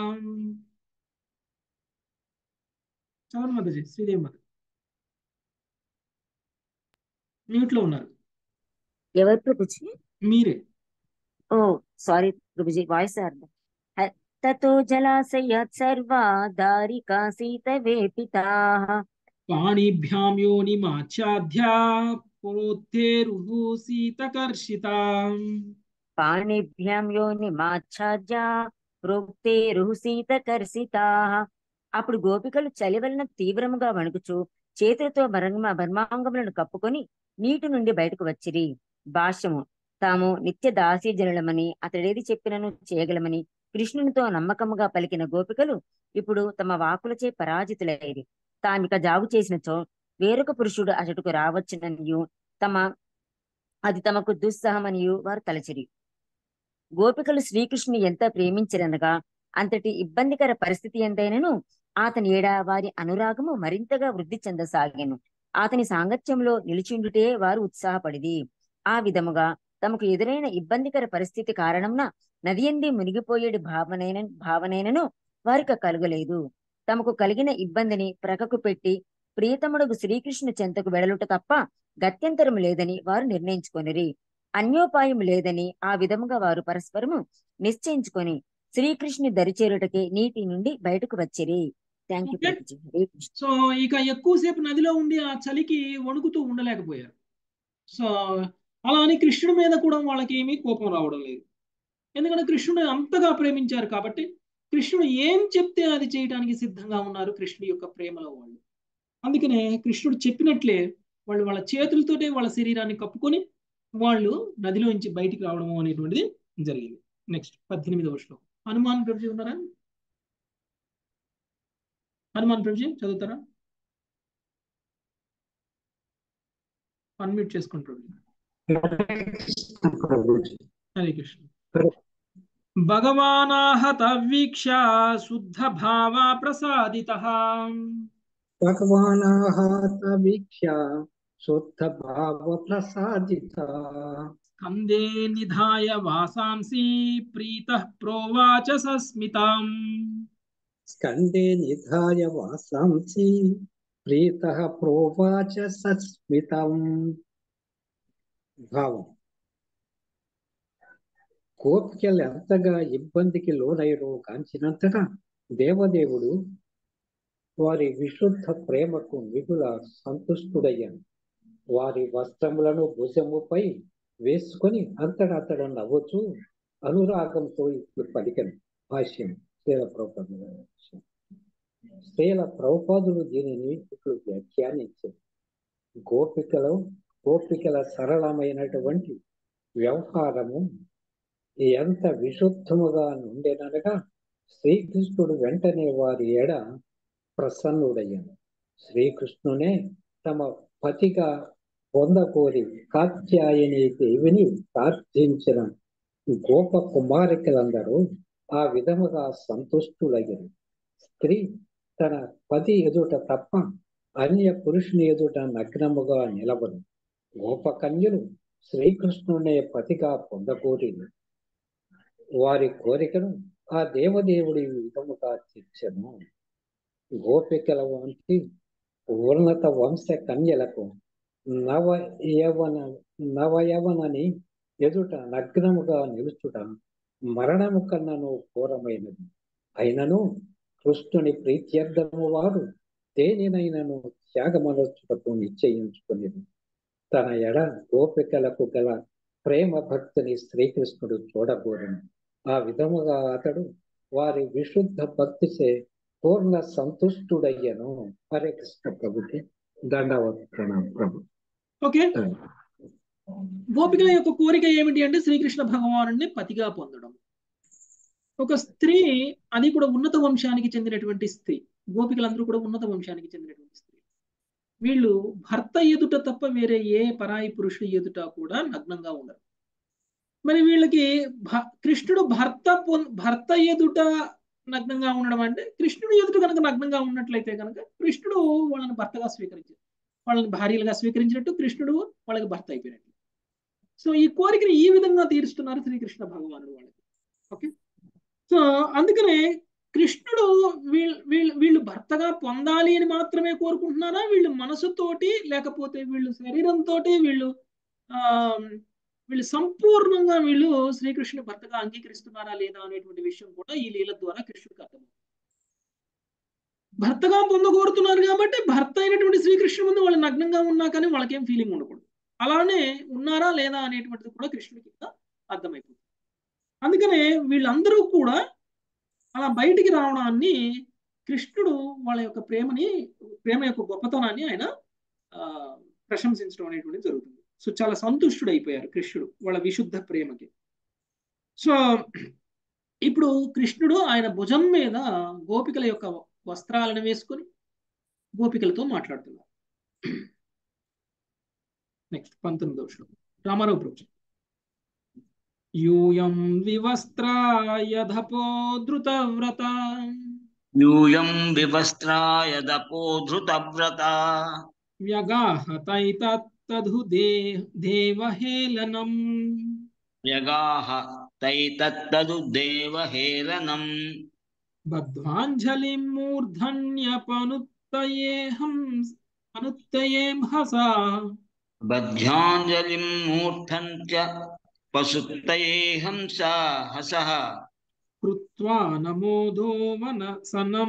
చదవండి మాతాజీ శ్రీదేవి మాత మ్యూట్ లో ఉన్నారు ఎవరు ప్రభుజీ మీరే ఓ సారీ ప్రభుజీ వాయిస్ అర్థం హ- తతో జలాశయాత్ సర్వా దారికా సీతవేపితా పాణిభ్యాం యోనిమాచ్ఛాద్యా ప్రోత్తేరుః సీతకర్షితా పాణిభ్యాం యోనిమాచ్ఛాద్య ప్రోక్తే రుహుసీతకర్షితా అప్పుడు గోపికలు చలి వలన తీవ్రముగా వణుకుచు చేతులతో బర్మ బర్మాంగములను కప్పుకొని నీటి నుండి బయటకు వచ్చిరి భాష్యము తాము నిత్య దాసీజనులమని అతడేది చెప్పినను చేయగలమని కృష్ణునితో నమ్మకముగా పలికిన గోపికలు ఇప్పుడు తమ వాకులచే పరాజితులైరి తామిక జాగు చేసినచో వేరొక పురుషుడు అతడుకు రావచ్చుననియు తమ అది తమకు దుస్సహమనియు వారు తలచిరి గోపికలు శ్రీకృష్ణుని ఎంత ప్రేమించిరనగా అంతటి ఇబ్బందికర పరిస్థితి ఎంతైనను అతని ఏడ వారి అనురాగము మరింతగా వృద్ధి చెందసాగెను అతని సాంగత్యంలో నిలిచిండుటే వారు ఉత్సాహపడిది ఆ విధముగా తమకు ఎదురైన ఇబ్బందికర పరిస్థితి కారణంన నదియంది మునిగిపోయేటి భావనైన భావనైనను వారికి కలుగలేదు తమకు కలిగిన ఇబ్బందిని ప్రక్కకు పెట్టి ప్రియతముడుగు శ్రీకృష్ణు చెంతకు వెడలుట తప్ప గత్యంతరము లేదని వారు నిర్ణయించుకొనిరి అన్యోపాయం లేదని ఆ విధముగా వారు పరస్పరము నిశ్చయించుకొని శ్రీకృష్ణుని దరిచేరుటకే నీటి నుండి బయటకు వచ్చిరి థ్యాంక్ యూ ఓకే ప్రభుజీ హరే కృష్ణ సో ఇక ఎక్కువసేపు నదిలో ఉండి ఆ చలికి వణుకుతూ ఉండలేకపోయారు సో అలా అని కృష్ణుడి మీద కూడా వాళ్ళకి ఏమీ కోపం రావడం లేదు ఎందుకంటే కృష్ణుడు అంతగా ప్రేమించారు కాబట్టి కృష్ణుడు ఏం చెప్తే అది చేయడానికి సిద్ధంగా ఉన్నారు కృష్ణుడి యొక్క ప్రేమలో వాళ్ళు అందుకనే కృష్ణుడు చెప్పినట్లే వాళ్ళు వాళ్ళ చేతులతోటే వాళ్ళ శరీరాన్ని కప్పుకొని వాళ్ళు నదిలోంచి బయటికి రావడము అనేటువంటిది జరిగింది నెక్స్ట్ పద్దెనిమిదవ శ్లోకం హనుమాన్ ప్రభుజీ ఉన్నారా హనుమాన్ ప్రభుజీ చదువుతారా అన్మ్యూట్ చేసుకోండి ప్రభుజీ హరే కృష్ణ భగవానాహత వీక్ష శుద్ధ భావ ప్రసాదిత భగవానాహత వీక్ష్య శుద్ధ భావ ప్రసాదిత స్కందే నిధాయ వాసాంసి ప్రీత ప్రోవాచ సస్మితాం స్కందే నిధాయ వాసాంసి ప్రీత ప్రోవాచ సస్మితం భావం కోపికలు ఎంతగా ఇబ్బందికి లోనయ్యరో కాంచినంతగా దేవదేవుడు వారి విశుద్ధ ప్రేమకు మిగుల సంతుష్టుడయ్యాను వారి వస్త్రములను భుజముపై వేసుకొని అంతటా అతడు నవ్వుచూ అనురాగంతో ఇప్పుడు పలికను భాష్యం శ్రీల ప్రభుపాదుల భాష్యం. శ్రీల ప్రభుపాదులు దీనిని ఇప్పుడు వ్యాఖ్యానించారు గోపికలు గోపికల సరళమైనటువంటి వ్యవహారము ఎంత విశుద్ధముగా నుండెనగా శ్రీకృష్ణుడు వెంటనే వారి ఎడ ప్రసన్నుడయ్యాను శ్రీకృష్ణునే తమ పతిగా పొందకోరి కాత్యాయని దేవిని ప్రార్థించిన గోప కుమారికలందరూ ఆ విధముగా సంతుష్టులయ్యారు స్త్రీ తన పతి ఎదుట తప్ప అన్య పురుషుని ఎదుట నగ్నముగా నిలబడు గోపకన్యలు శ్రీకృష్ణునే పతిగా పొందకోరి వారి కోరికను ఆ దేవదేవుడి ఈ విధముగా తీర్చెను గోపికల వంటి ఉన్నత వంశ కన్యలకు నవ యవన నవయవనని ఎదుట నగ్నముగా నిలుచుట మరణము కన్నను ఘోరమైనది అయినను కృష్ణుని ప్రీత్యర్థము వారు దేనినైనను త్యాగమనొచ్చుటకు నిశ్చయించుకునేది తన ఎడ గోపికలకు గల ప్రేమ భక్తిని శ్రీకృష్ణుడు చూడబోరను ఆ విధముగా అతడు వారి విశుద్ధ భక్తిచే పూర్ణ సంతుష్టుడయ్యను హరే కృష్ణ ప్రభుకి దండవత్ ప్రణాం ప్రభు ఓకే గోపికల యొక్క కోరిక ఏమిటి అంటే శ్రీకృష్ణ భగవానుడిని పతిగా పొందడం ఒక స్త్రీ అది కూడా ఉన్నత వంశానికి చెందినటువంటి స్త్రీ గోపికలందరూ కూడా ఉన్నత వంశానికి చెందినటువంటి స్త్రీ వీళ్ళు భర్త ఎదుట తప్ప వేరే ఏ పరాయి పురుషుడు ఎదుట కూడా నగ్నంగా ఉండరు మరి వీళ్ళకి భ- కృష్ణుడు భర్త పొం- భర్త ఎదుట నగ్నంగా ఉండడం అంటే కృష్ణుడు ఎదుట కనుక నగ్నంగా ఉన్నట్లయితే కనుక కృష్ణుడు వాళ్ళని భర్తగా స్వీకరించారు వాళ్ళని భార్యలుగా స్వీకరించినట్టు కృష్ణుడు వాళ్ళకి భర్త అయిపోయినట్టు సో ఈ కోరికని ఈ విధంగా తీరుస్తున్నారు శ్రీకృష్ణ భగవానుడు వాళ్ళకి ఓకే సో అందుకనే కృష్ణుడు వీళ్ళు వీళ్ళు వీళ్ళు భర్తగా పొందాలి అని మాత్రమే కోరుకుంటున్నారా వీళ్ళు మనసుతోటి లేకపోతే వీళ్ళు శరీరంతో వీళ్ళు ఆ వీళ్ళు సంపూర్ణంగా వీళ్ళు శ్రీకృష్ణుని భర్తగా అంగీకరిస్తున్నారా లేదా అనేటువంటి విషయం కూడా ఈ లీల ద్వారా కృష్ణుడికి అర్థమవుతుంది భర్తగా పొందగోరుతున్నారు కాబట్టి భర్త అయినటువంటి శ్రీకృష్ణుడి ముందు వాళ్ళు నగ్నంగా ఉన్నా కానీ వాళ్ళకేం ఫీలింగ్ ఉండకూడదు అలానే ఉన్నారా లేదా అనేటువంటిది కూడా కృష్ణుడికి ఇంకా అర్థమైపోతుంది అందుకనే వీళ్ళందరూ కూడా అలా బయటికి రావడాన్ని కృష్ణుడు వాళ్ళ యొక్క ప్రేమని ప్రేమ యొక్క గొప్పతనాన్ని ఆయన ఆ, ప్రశంసించడం అనేటువంటిది జరుగుతుంది సో చాలా సంతుష్టుడు అయిపోయారు కృష్ణుడు వాళ్ళ విశుద్ధ ప్రేమకి సో ఇప్పుడు కృష్ణుడు ఆయన భుజం మీద గోపికల యొక్క వస్త్రాలను వేసుకొని గోపికలతో మాట్లాడుతున్నారు నెక్స్ట్ పంతొమ్మిదవ శ్లోకం రామారావు ప్రభుత్వం యూయం వివస్త్రాయధపోధృతవ్రత యూయం వివస్త్రాయ దపోధృతవ్రత వ్యగాహతైతత్తధు దే దేవహేళనం యగాహ తైతత్తదు దేవహేళనం బద్ధ్వాంజలిం మూర్ధన్యపనుత్తయేహం అనుత్తయేం హసా బధ్యాంజలిం మూర్ధం చ పశుత్తయేహం స హసః కృత్వా నమోదో మనసనం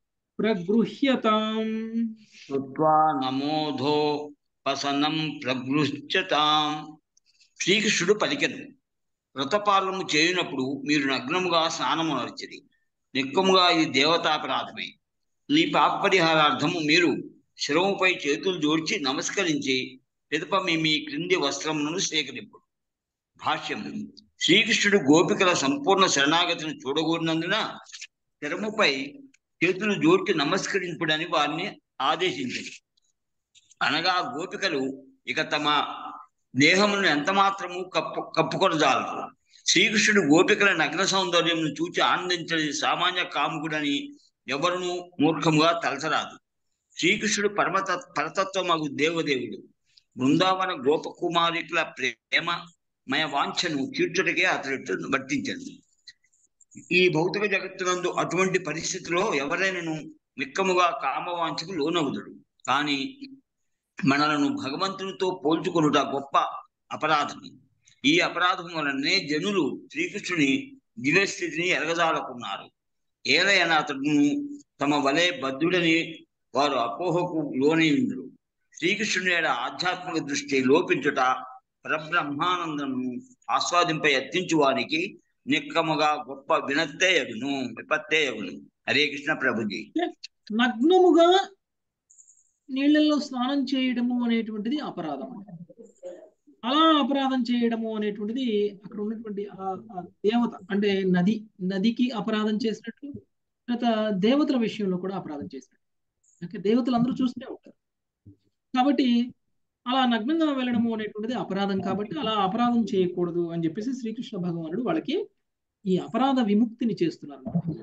ప్రగృహ్యతాం కృత్వా నమోధో పసనం ప్రగృహ్యతాం శ్రీకృష్ణుడు పలికెను వ్రతపాలనము చేయునప్పుడు మీరు నగ్నముగా స్నానము నడిచిరి నిక్కముగా ఇది దేవతాపరాధమే ఈ పాప పరిహారార్థము మీరు శిరముపై చేతులు జోడ్చి నమస్కరించి పిదప మీ మీ క్రింది వస్త్రములను స్వీకరింపుడు భాష్యం శ్రీకృష్ణుడు గోపికల సంపూర్ణ శరణాగతిని చూడగూరినందున శిరముపై చేతులు జోడ్చి నమస్కరింపుడని వారిని ఆదేశించింది అనగా గోపికలు ఇక తమ దేహమును ఎంత మాత్రము కప్పు కప్పుకొనజాలరు శ్రీకృష్ణుడు గోపికల నగ్న సౌందర్యం చూచి ఆనందించని సామాన్య కాముకుడని ఎవరునూ మూర్ఖముగా తలచరాదు శ్రీకృష్ణుడు పరమత పరతత్వమగు దేవదేవుడు బృందావన గోపకుమారికుల ప్రేమ మయ వాంఛను తీర్చుటకే అతడు వర్తించండి ఈ భౌతిక జగత్తునందు అటువంటి పరిస్థితిలో ఎవరైనాను మిక్కముగా కామవాంఛకు లోనవుదుడు కానీ మనలను భగవంతునితో పోల్చుకొనుట గొప్ప అపరాధం ఈ అపరాధం వలనే జనులు శ్రీకృష్ణుని దివ్యస్థితిని ఎరగజాలకున్నారు ఏలైనా అతడును తమ వలె బద్ధుడని వారు అపోహకు లోనైందురు శ్రీకృష్ణుని యొక్క ఆధ్యాత్మిక దృష్టి లోపించుట పరబ్రహ్మానందము ఆస్వాదింప యత్నించు వారికి నిక్కముగా గొప్ప వినత్తే యగును విపత్తే యగును హరే కృష్ణ ప్రభుజీ నగ్నముగా నీళ్ళల్లో స్నానం చేయడము అనేటువంటిది అపరాధం అలా అపరాధం చేయడము అనేటువంటిది అక్కడ ఉన్నటువంటి ఆ ఆ దేవత అంటే నది నదికి అపరాధం చేసినట్లు తర్వాత దేవతల విషయంలో కూడా అపరాధం చేసినట్టు ఓకే దేవతలు అందరూ చూస్తూనే ఉంటారు కాబట్టి అలా నగ్నంగా వెళ్ళడము అనేటువంటిది అపరాధం కాబట్టి అలా అపరాధం చేయకూడదు అని చెప్పేసి శ్రీకృష్ణ భగవానుడు వాళ్ళకి ఈ అపరాధ విముక్తిని చేస్తున్నారు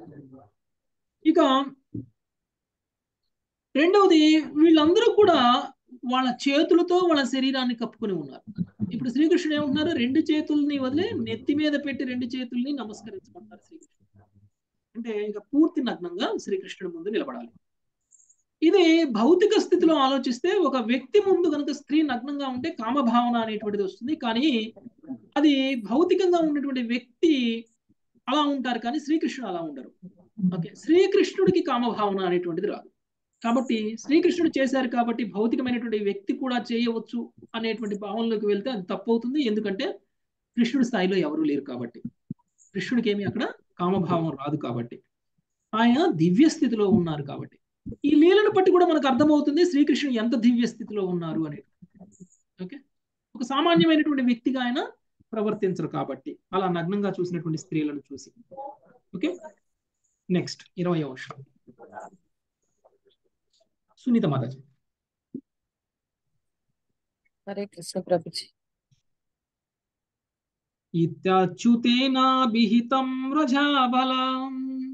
ఇక రెండవది వీళ్ళందరూ కూడా వాళ్ళ చేతులతో వాళ్ళ శరీరాన్ని కప్పుకొని ఉన్నారు ఇప్పుడు శ్రీకృష్ణుడు ఏమంటున్నారు రెండు చేతుల్ని వదిలే నెత్తి మీద పెట్టి రెండు చేతుల్ని నమస్కరించమంటారు శ్రీకృష్ణుడు అంటే ఇక పూర్తి నగ్నంగా శ్రీకృష్ణుడి ముందు నిలబడాలి ఇది భౌతిక స్థితిలో ఆలోచిస్తే ఒక వ్యక్తి ముందు కనుక స్త్రీ నగ్నంగా ఉంటే కామభావన అనేటువంటిది వస్తుంది కానీ అది భౌతికంగా ఉన్నటువంటి వ్యక్తి అలా ఉంటారు కానీ శ్రీకృష్ణుడు అలా ఉండరు ఓకే శ్రీకృష్ణుడికి కామభావన అనేటువంటిది రాదు కాబట్టి శ్రీకృష్ణుడు చేశారు కాబట్టి భౌతికమైనటువంటి వ్యక్తి కూడా చేయవచ్చు అనేటువంటి భావనలోకి వెళ్తే అది తప్పు అవుతుంది ఎందుకంటే కృష్ణుడి స్థాయిలో ఎవరు లేరు కాబట్టి కృష్ణుడికి ఏమి అక్కడ కామభావం రాదు కాబట్టి ఆయన దివ్య స్థితిలో ఉన్నారు కాబట్టి ఈ లీలను బట్టి కూడా మనకు అర్థమవుతుంది శ్రీకృష్ణుడు ఎంత దివ్య స్థితిలో ఉన్నారు అనేది ఓకే ఒక సామాన్యమైనటువంటి వ్యక్తిగా ఆయన ప్రవర్తించరు కాబట్టి అలా నగ్నంగా చూసినటువంటి స్త్రీలను చూసి ఓకే నెక్స్ట్ ఇరవై అంశం సునీత మాతాజీ హరే కృష్ణ ప్రభుజీ ఇత్యాచ్యుతేనాభిహితం వ్రజాబలం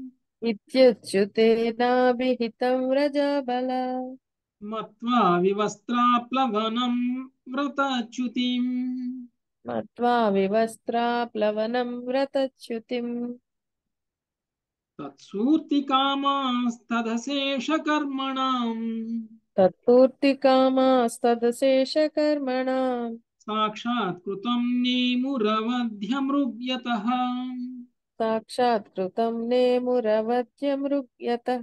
ఇత్యుచ్యుతేనాభిహితం వ్రజబల మత్వా వివస్త్రాప్లవనం వ్రతచ్యుతిం మత్వా వివస్త్రాప్లవనం వ్రతచ్యుతిం తత్సూర్తికామాస్తదశేషకర్మణాం తత్పూర్తికామాస్తదశేషకర్మణాం సాక్షాత్కృతం నేమురవధ్యమృగ్యత సాక్షాత్కృతం నేమురవత్యమృగ్యత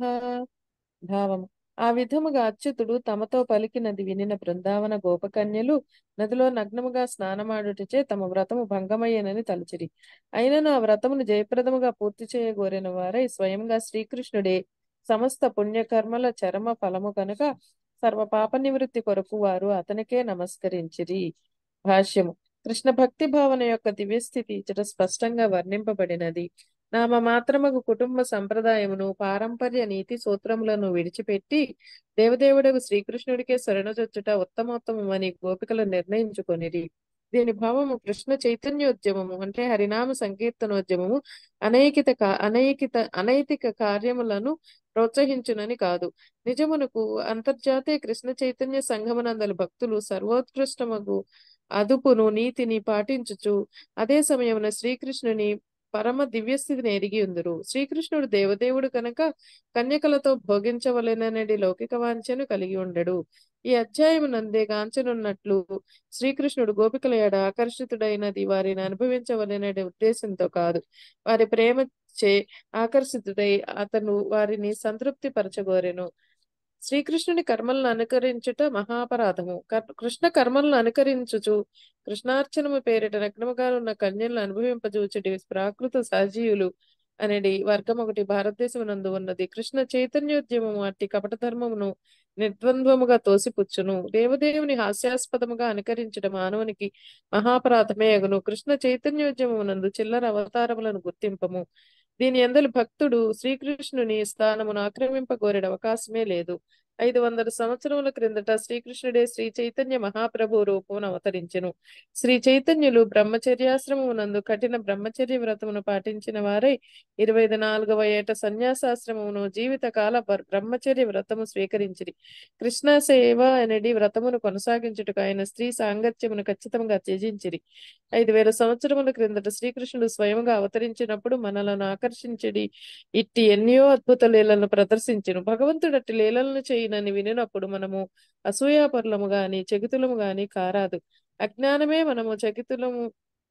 భావం ఆ విధముగా అచ్యుతుడు తమతో పలికినది వినిన బృందావన గోపకన్యలు నదిలో నగ్నముగా స్నానమాడుటచే తమ వ్రతము భంగమయ్యనని తలచిరి అయినను ఆ వ్రతమును జయప్రదముగా పూర్తి చేయగోరిన వారై స్వయంగా శ్రీకృష్ణుడే సమస్త పుణ్యకర్మల చరమ ఫలము కనుక సర్వ పాప నివృత్తి కొరకు వారు అతనికే నమస్కరించిరి భాష్యము కృష్ణ భక్తి భావన యొక్క దివ్యస్థితి ఇచ్చట స్పష్టంగా వర్ణింపబడినది నామ మాత్రమగు కుటుంబ సంప్రదాయమును పారంపర్య నీతి సూత్రములను విడిచిపెట్టి దేవదేవుడకు శ్రీకృష్ణుడికే శరణజొచ్చుట ఉత్తమోత్తమమని గోపికలు నిర్ణయించుకొనిరి దీని భావము కృష్ణ చైతన్యోద్యమము అంటే హరినామ సంకీర్తనోద్యమము అనైకిత కా అనైకిత అనైతిక కార్యములను ప్రోత్సహించునని కాదు నిజమునకు అంతర్జాతీయ కృష్ణ చైతన్య సంఘమునందలి భక్తులు సర్వోత్కృష్టమగు అదుపును నీతిని పాటించుచు అదే సమయమున శ్రీకృష్ణుని పరమ దివ్యస్థితిని ఎరిగి ఉందరు శ్రీకృష్ణుడు దేవదేవుడు కనుక కన్యకలతో భోగించవలెననేది లౌకిక వాంఛను కలిగి ఉండడు ఈ అధ్యాయము నందే గాంచనున్నట్లు శ్రీకృష్ణుడు గోపికల ఎడ ఆకర్షితుడైనది వారిని అనుభవించవలనే ఉద్దేశంతో కాదు వారి ప్రేమ చే ఆకర్షితుడై అతను వారిని సంతృప్తి పరచగోరెను శ్రీకృష్ణుని కర్మలను అనుకరించుట మహాపరాధము కర్- కృష్ణ కర్మలను అనుకరించుచు కృష్ణార్చనము పేరిట నగ్నముగా ఉన్న కన్యలను అనుభవింపజూచుడి ప్రాకృత సజీవులు అనేది వర్గం ఒకటి భారతదేశం నందు ఉన్నది కృష్ణ చైతన్యోద్యమము అట్టి కపట ధర్మమును నిర్ద్వంద్వముగా తోసిపుచ్చును దేవదేవుని హాస్యాస్పదముగా అనుకరించట మానవునికి మహాపరాధమే అగును కృష్ణ చైతన్యోద్యమము నందు చిల్లర అవతారములను గుర్తింపము దీని ఎందలి భక్తుడు శ్రీకృష్ణుని స్థానమును ఆక్రమింపగోరెడు అవకాశమే లేదు ఐదు వందల సంవత్సరముల క్రిందట శ్రీకృష్ణుడే శ్రీ చైతన్య మహాప్రభు రూపమును అవతరించెను శ్రీ చైతన్యులు బ్రహ్మచర్యాశ్రమమునందు కఠిన బ్రహ్మచర్య వ్రతమును పాటించిన వారై ఇరవై నాలుగవ ఏట సన్యాసాశ్రమమును జీవితకాల బర్- బ్రహ్మచర్య వ్రతము స్వీకరించిరి కృష్ణ సేవ అనేది వ్రతమును కొనసాగించుటకు ఆయన స్త్రీ సాంగత్యమును ఖచ్చితంగా త్యజించిరి ఐదు వేల సంవత్సరముల క్రిందట శ్రీకృష్ణుడు స్వయంగా అవతరించినప్పుడు మనలను ఆకర్షించడి ఇట్టి ఎన్నో అద్భుత లీలలను ప్రదర్శించెను భగవంతుడు అట్టి లీలలను చేయనని వినినప్పుడు మనము అసూయాపరులము గాని చెగుతులము గాని కారాదు అజ్ఞానమే మనము చకితులము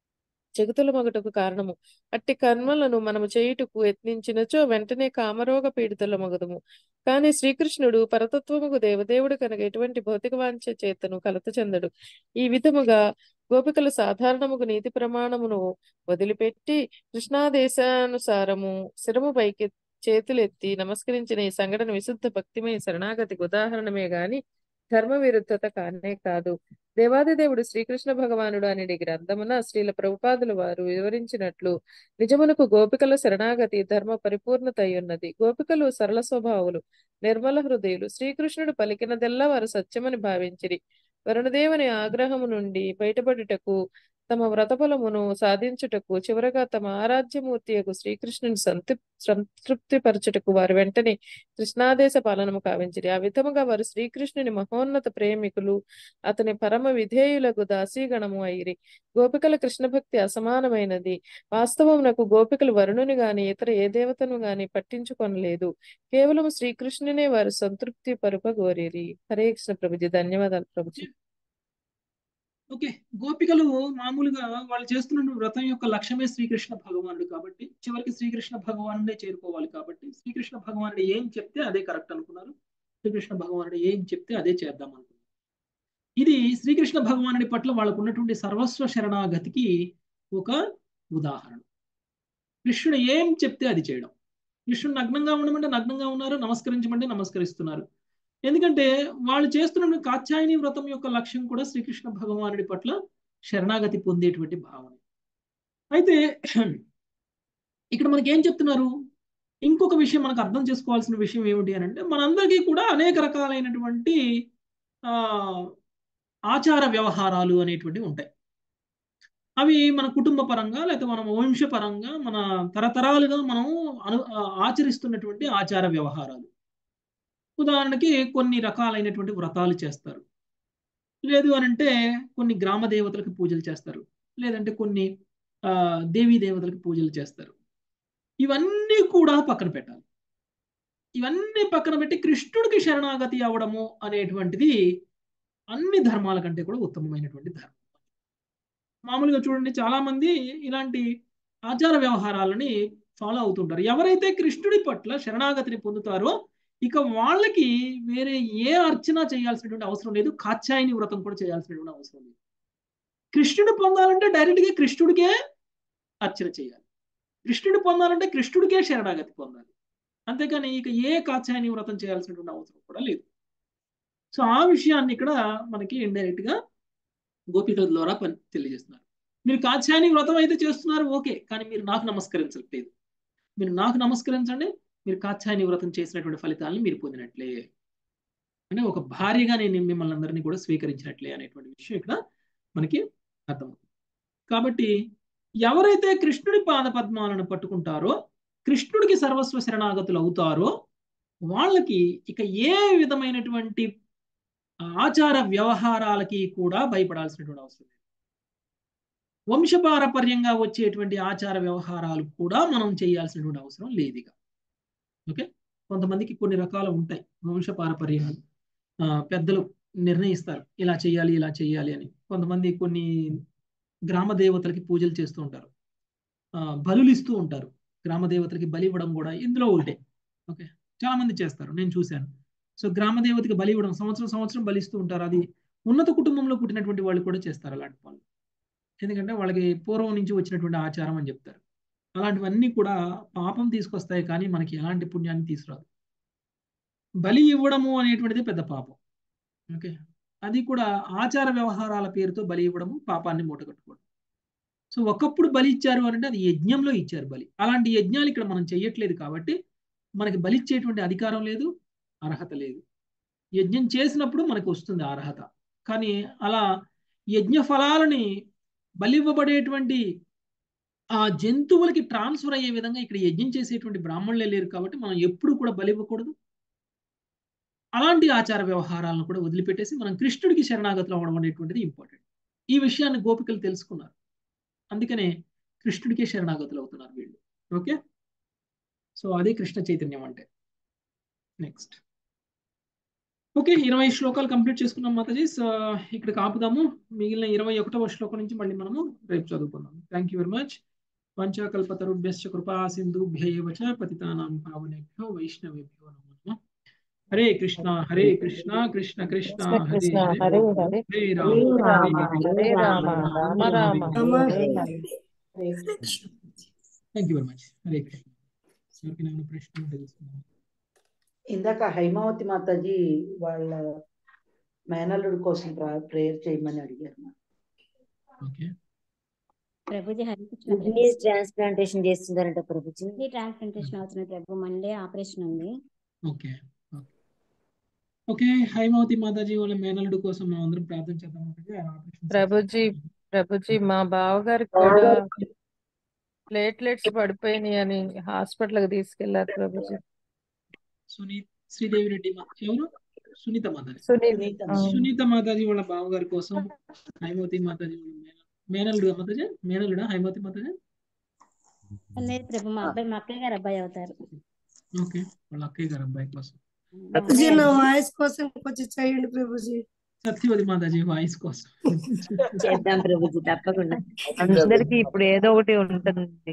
చెగుతుల మగుటకు కారణము అట్టి కర్మలను మనము చేయుటకు యత్నించినచో వెంటనే కామరోగ పీడితుల మగుదము కానీ శ్రీకృష్ణుడు పరతత్వముకు దేవదేవుడు కనుక ఎటువంటి భౌతిక వాంఛ చేతను కలత చెందడు ఈ విధముగా గోపికలు సాధారణముగు నీతి ప్రమాణమును వదిలిపెట్టి కృష్ణాదేశానుసారము శిరము పైకి చేతులెత్తి నమస్కరించిన ఈ సంఘటన విశుద్ధ భక్తిమయ శరణాగతికి ఉదాహరణమే గాని ధర్మ విరుద్ధత కానే కాదు దేవాది దేవుడు శ్రీకృష్ణ భగవానుడు అనే గ్రంథమున శ్రీల ప్రభుపాదుల వారు వివరించినట్లు నిజమునకు గోపికల శరణాగతి ధర్మ పరిపూర్ణత అయ్యున్నది గోపికలు సరళ స్వభావులు నిర్మల హృదయులు శ్రీకృష్ణుడు పలికినదెల్లా వారు సత్యమని భావించిరి వరుణదేవుని ఆగ్రహము నుండి బయటపడుటకు తమ వ్రతఫలమును సాధించుటకు చివరగా తమ ఆరాధ్యమూర్తి యొక్క శ్రీకృష్ణుని సంతృ సంతృప్తి పరచుటకు వారు వెంటనే కృష్ణాదేశ పాలనము కావించిరి ఆ విధముగా వారు శ్రీకృష్ణుని మహోన్నత ప్రేమికులు అతని పరమ విధేయులకు దాసీగణము అయిరి గోపికల కృష్ణ భక్తి అసమానమైనది వాస్తవమునకు గోపికలు వరుణుని గాని ఇతర ఏ దేవతను గాని పట్టించుకొనలేదు కేవలం శ్రీకృష్ణునే వారు సంతృప్తి పరుపగోరిరి హరే కృష్ణ ప్రభుజీ ధన్యవాదాలు ప్రభుజీ ఓకే గోపికలు మామూలుగా వాళ్ళు చేస్తున్న వ్రతం యొక్క లక్ష్యమే శ్రీకృష్ణ భగవానుడు కాబట్టి చివరికి శ్రీకృష్ణ భగవానుడే చేరుకోవాలి కాబట్టి శ్రీకృష్ణ భగవానుడు ఏం చెప్తే అదే కరెక్ట్ అనుకున్నారు శ్రీకృష్ణ భగవానుడు ఏం చెప్తే అదే చేద్దాం అనుకున్నారు ఇది శ్రీకృష్ణ భగవానుడి పట్ల వాళ్ళకు ఉన్నటువంటి సర్వస్వ శరణాగతికి ఒక ఉదాహరణ కృష్ణుడు ఏం చెప్తే అది చేయడం కృష్ణుడు నగ్నంగా ఉండమంటే నగ్నంగా ఉన్నారు నమస్కరించమంటే నమస్కరిస్తున్నారు ఎందుకంటే వాళ్ళు చేస్తున్న కాత్యాయని వ్రతం యొక్క లక్ష్యం కూడా శ్రీకృష్ణ భగవానుడి పట్ల శరణాగతి పొందేటువంటి భావన అయితే ఇక్కడ మనకి ఏం చెప్తున్నారు ఇంకొక విషయం మనకు అర్థం చేసుకోవాల్సిన విషయం ఏమిటి అని అంటే మనందరికీ కూడా అనేక రకాలైనటువంటి ఆ ఆచార వ్యవహారాలు అనేటువంటివి ఉంటాయి అవి మన కుటుంబ పరంగా లేకపోతే మన వంశపరంగా మన తరతరాలుగా మనం అను ఆచరిస్తున్నటువంటి ఆచార వ్యవహారాలు ఉదాహరణకి కొన్ని రకాలైనటువంటి వ్రతాలు చేస్తారు లేదు అని అంటే కొన్ని గ్రామ దేవతలకు పూజలు చేస్తారు లేదంటే కొన్ని ఆ దేవీ దేవతలకు పూజలు చేస్తారు ఇవన్నీ కూడా పక్కన పెట్టాలి ఇవన్నీ పక్కన పెట్టి కృష్ణుడికి శరణాగతి అవ్వడము అనేటువంటిది అన్ని ధర్మాల కంటే కూడా ఉత్తమమైనటువంటి ధర్మం మామూలుగా చూడండి చాలా మంది ఇలాంటి ఆచార వ్యవహారాలని ఫాలో అవుతుంటారు ఎవరైతే కృష్ణుడి పట్ల శరణాగతిని పొందుతారో ఇక వాళ్ళకి వేరే ఏ అర్చన చేయాల్సినటువంటి అవసరం లేదు కాత్యాయని వ్రతం కూడా చేయాల్సినటువంటి అవసరం లేదు కృష్ణుడు పొందాలంటే డైరెక్ట్గా కృష్ణుడికే అర్చన చేయాలి కృష్ణుడు పొందాలంటే కృష్ణుడికే శరణాగతి పొందాలి అంతేకాని ఇక ఏ కాత్యాయని వ్రతం చేయాల్సినటువంటి అవసరం కూడా లేదు సో ఆ విషయాన్ని ఇక్కడ మనకి ఇండైరెక్ట్ గా గోపికల ద్వారా పని తెలియజేస్తున్నారు మీరు కాత్యాయని వ్రతం అయితే చేస్తున్నారు ఓకే కానీ మీరు నాకు నమస్కరించట్లేదు మీరు నాకు నమస్కరించండి మీరు కాత్యాయని వ్రతం చేసినటువంటి ఫలితాలను మీరు పొందినట్లే అంటే ఒక భార్యగా నేను మిమ్మల్ని అందరినీ కూడా స్వీకరించినట్లే అనేటువంటి విషయం ఇక్కడ మనకి అర్థమవుతుంది కాబట్టి ఎవరైతే కృష్ణుడి పాద పద్మాలను పట్టుకుంటారో కృష్ణుడికి సర్వస్వ శరణాగతులు అవుతారో వాళ్ళకి ఇక ఏ విధమైనటువంటి ఆచార వ్యవహారాలకి కూడా భయపడాల్సినటువంటి అవసరం లేదు వంశపారపర్యంగా వచ్చేటువంటి ఆచార వ్యవహారాలు కూడా మనం చేయాల్సినటువంటి అవసరం లేదు ఇక ఓకే కొంతమందికి కొన్ని రకాలు ఉంటాయి వంశపారపర్యాలు పెద్దలు నిర్ణయిస్తారు ఇలా చేయాలి ఇలా చేయాలి అని కొంతమంది కొన్ని గ్రామ దేవతలకి పూజలు చేస్తూ ఉంటారు బలులు ఇస్తూ ఉంటారు గ్రామ దేవతలకి బలి ఇవ్వడం కూడా ఇందులో ఒకటే ఓకే చాలా మంది చేస్తారు నేను చూశాను సో గ్రామ దేవతకి బలి ఇవ్వడం సంవత్సరం సంవత్సరం బలిస్తూ ఉంటారు అది ఉన్నత కుటుంబంలో పుట్టినటువంటి వాళ్ళు కూడా చేస్తారు అలాంటి పనులు ఎందుకంటే వాళ్ళకి పూర్వం నుంచి వచ్చినటువంటి ఆచారం అని చెప్తారు అలాంటివన్నీ కూడా పాపం తీసుకొస్తాయి కానీ మనకి ఎలాంటి పుణ్యాన్ని తీసుకురాదు బలి ఇవ్వడము అనేటువంటిది పెద్ద పాపం ఓకే అది కూడా ఆచార వ్యవహారాల పేరుతో బలి ఇవ్వడము పాపాన్ని మూటగట్టుకోవడం సో ఒకప్పుడు బలి ఇచ్చారు అంటే అది యజ్ఞంలో ఇచ్చారు బలి అలాంటి యజ్ఞాలు ఇక్కడ మనం చెయ్యట్లేదు కాబట్టి మనకి బలి ఇచ్చేటువంటి అధికారం లేదు అర్హత లేదు యజ్ఞం చేసినప్పుడు మనకు వస్తుంది అర్హత కానీ అలా యజ్ఞ ఫలాలని బలివ్వబడేటువంటి ఆ జంతువులకి ట్రాన్స్ఫర్ అయ్యే విధంగా ఇక్కడ యజ్ఞం చేసేటువంటి బ్రాహ్మణులే లేరు కాబట్టి మనం ఎప్పుడు కూడా బలి ఇవ్వకూడదు అలాంటి ఆచార వ్యవహారాలను కూడా వదిలిపెట్టేసి మనం కృష్ణుడికి శరణాగతులు అవ్వడం అనేటువంటిది ఇంపార్టెంట్ ఈ విషయాన్ని గోపికలు తెలుసుకున్నారు అందుకనే కృష్ణుడికే శరణాగతులు అవుతున్నారు వీళ్ళు ఓకే సో అది కృష్ణ చైతన్యం అంటే నెక్స్ట్ ఓకే ఇరవై శ్లోకాలు కంప్లీట్ చేసుకున్నాం మాతాజీ సో ఇక్కడ ఆపుదాము మిగిలిన ఇరవై ఒకటవ శ్లోకం నుంచి మళ్ళీ మనము రేపు చదువుకుందాం థ్యాంక్ యూ వెరీ మచ్ పంచకల్పతరుభ్యశ్చ కృపా సింధుభ్యవ చ పతితానాం పావనేభ్యో వైష్ణవేభ్యో నమో Hare Krishna Hare Krishna Krishna Krishna Hare Hare Hare Rama Hare Rama Rama Rama thank you very much Hare Krishna ఎవరికైనా ప్రశ్న ఉంటే తెలుసుకుందాం ఇందాక హైమావతి మాతాజీ వాళ్ళ మేనల్లుడి కోసం ప్రేయర్ చేయమని అడిగారు ప్రభుజీ హరి కిడ్నీస్ ట్రాన్స్ప్లాంటేషన్ చేస్తున్నారంట ప్రభుజీ కిడ్నీ ట్రాన్స్ప్లాంటేషన్ అవుతుంది ప్రభు మండే ఆపరేషన్ ఉంది ఓకే ఓకే హైమావతి మాతాజీ వాళ్ళ మేనల్లుడు కోసం మనం అందరం ప్రార్థన చేద్దాం ప్రభుజీ ప్రభుజీ మా బావగారికి కూడా ప్లేట్లెట్స్ పడిపోయినాయి అని హాస్పిటల్ కి తీసుకెళ్లారు ప్రభుజీ సునీత్ శ్రీదేవి రెడ్డి ఎవరు సునీత మాతాజీ సునీత సునీత మాతాజీ వాళ్ళ బావగారి కోసం హైమవతి మాతాజీ మేనల్లుడు మాతాజీ మేనల్లుడా హైమవతి మాతాజీ లేదు ప్రభు మా అబ్బాయి మా అక్కయ్య గారు అబ్బాయి అవుతారు ఓకే వాళ్ళ అక్కయ్య గారు అబ్బాయి కోసం ప్రభుజీ నా వాయిస్ కోసం కొంచెం చేయండి ప్రభుజీ సత్యవతి మాతాజీ వాయిస్ కోసం చేద్దాం ప్రభుజీ తప్పకుండా అందరికి ఇప్పుడు ఏదో ఒకటి ఉంటుంది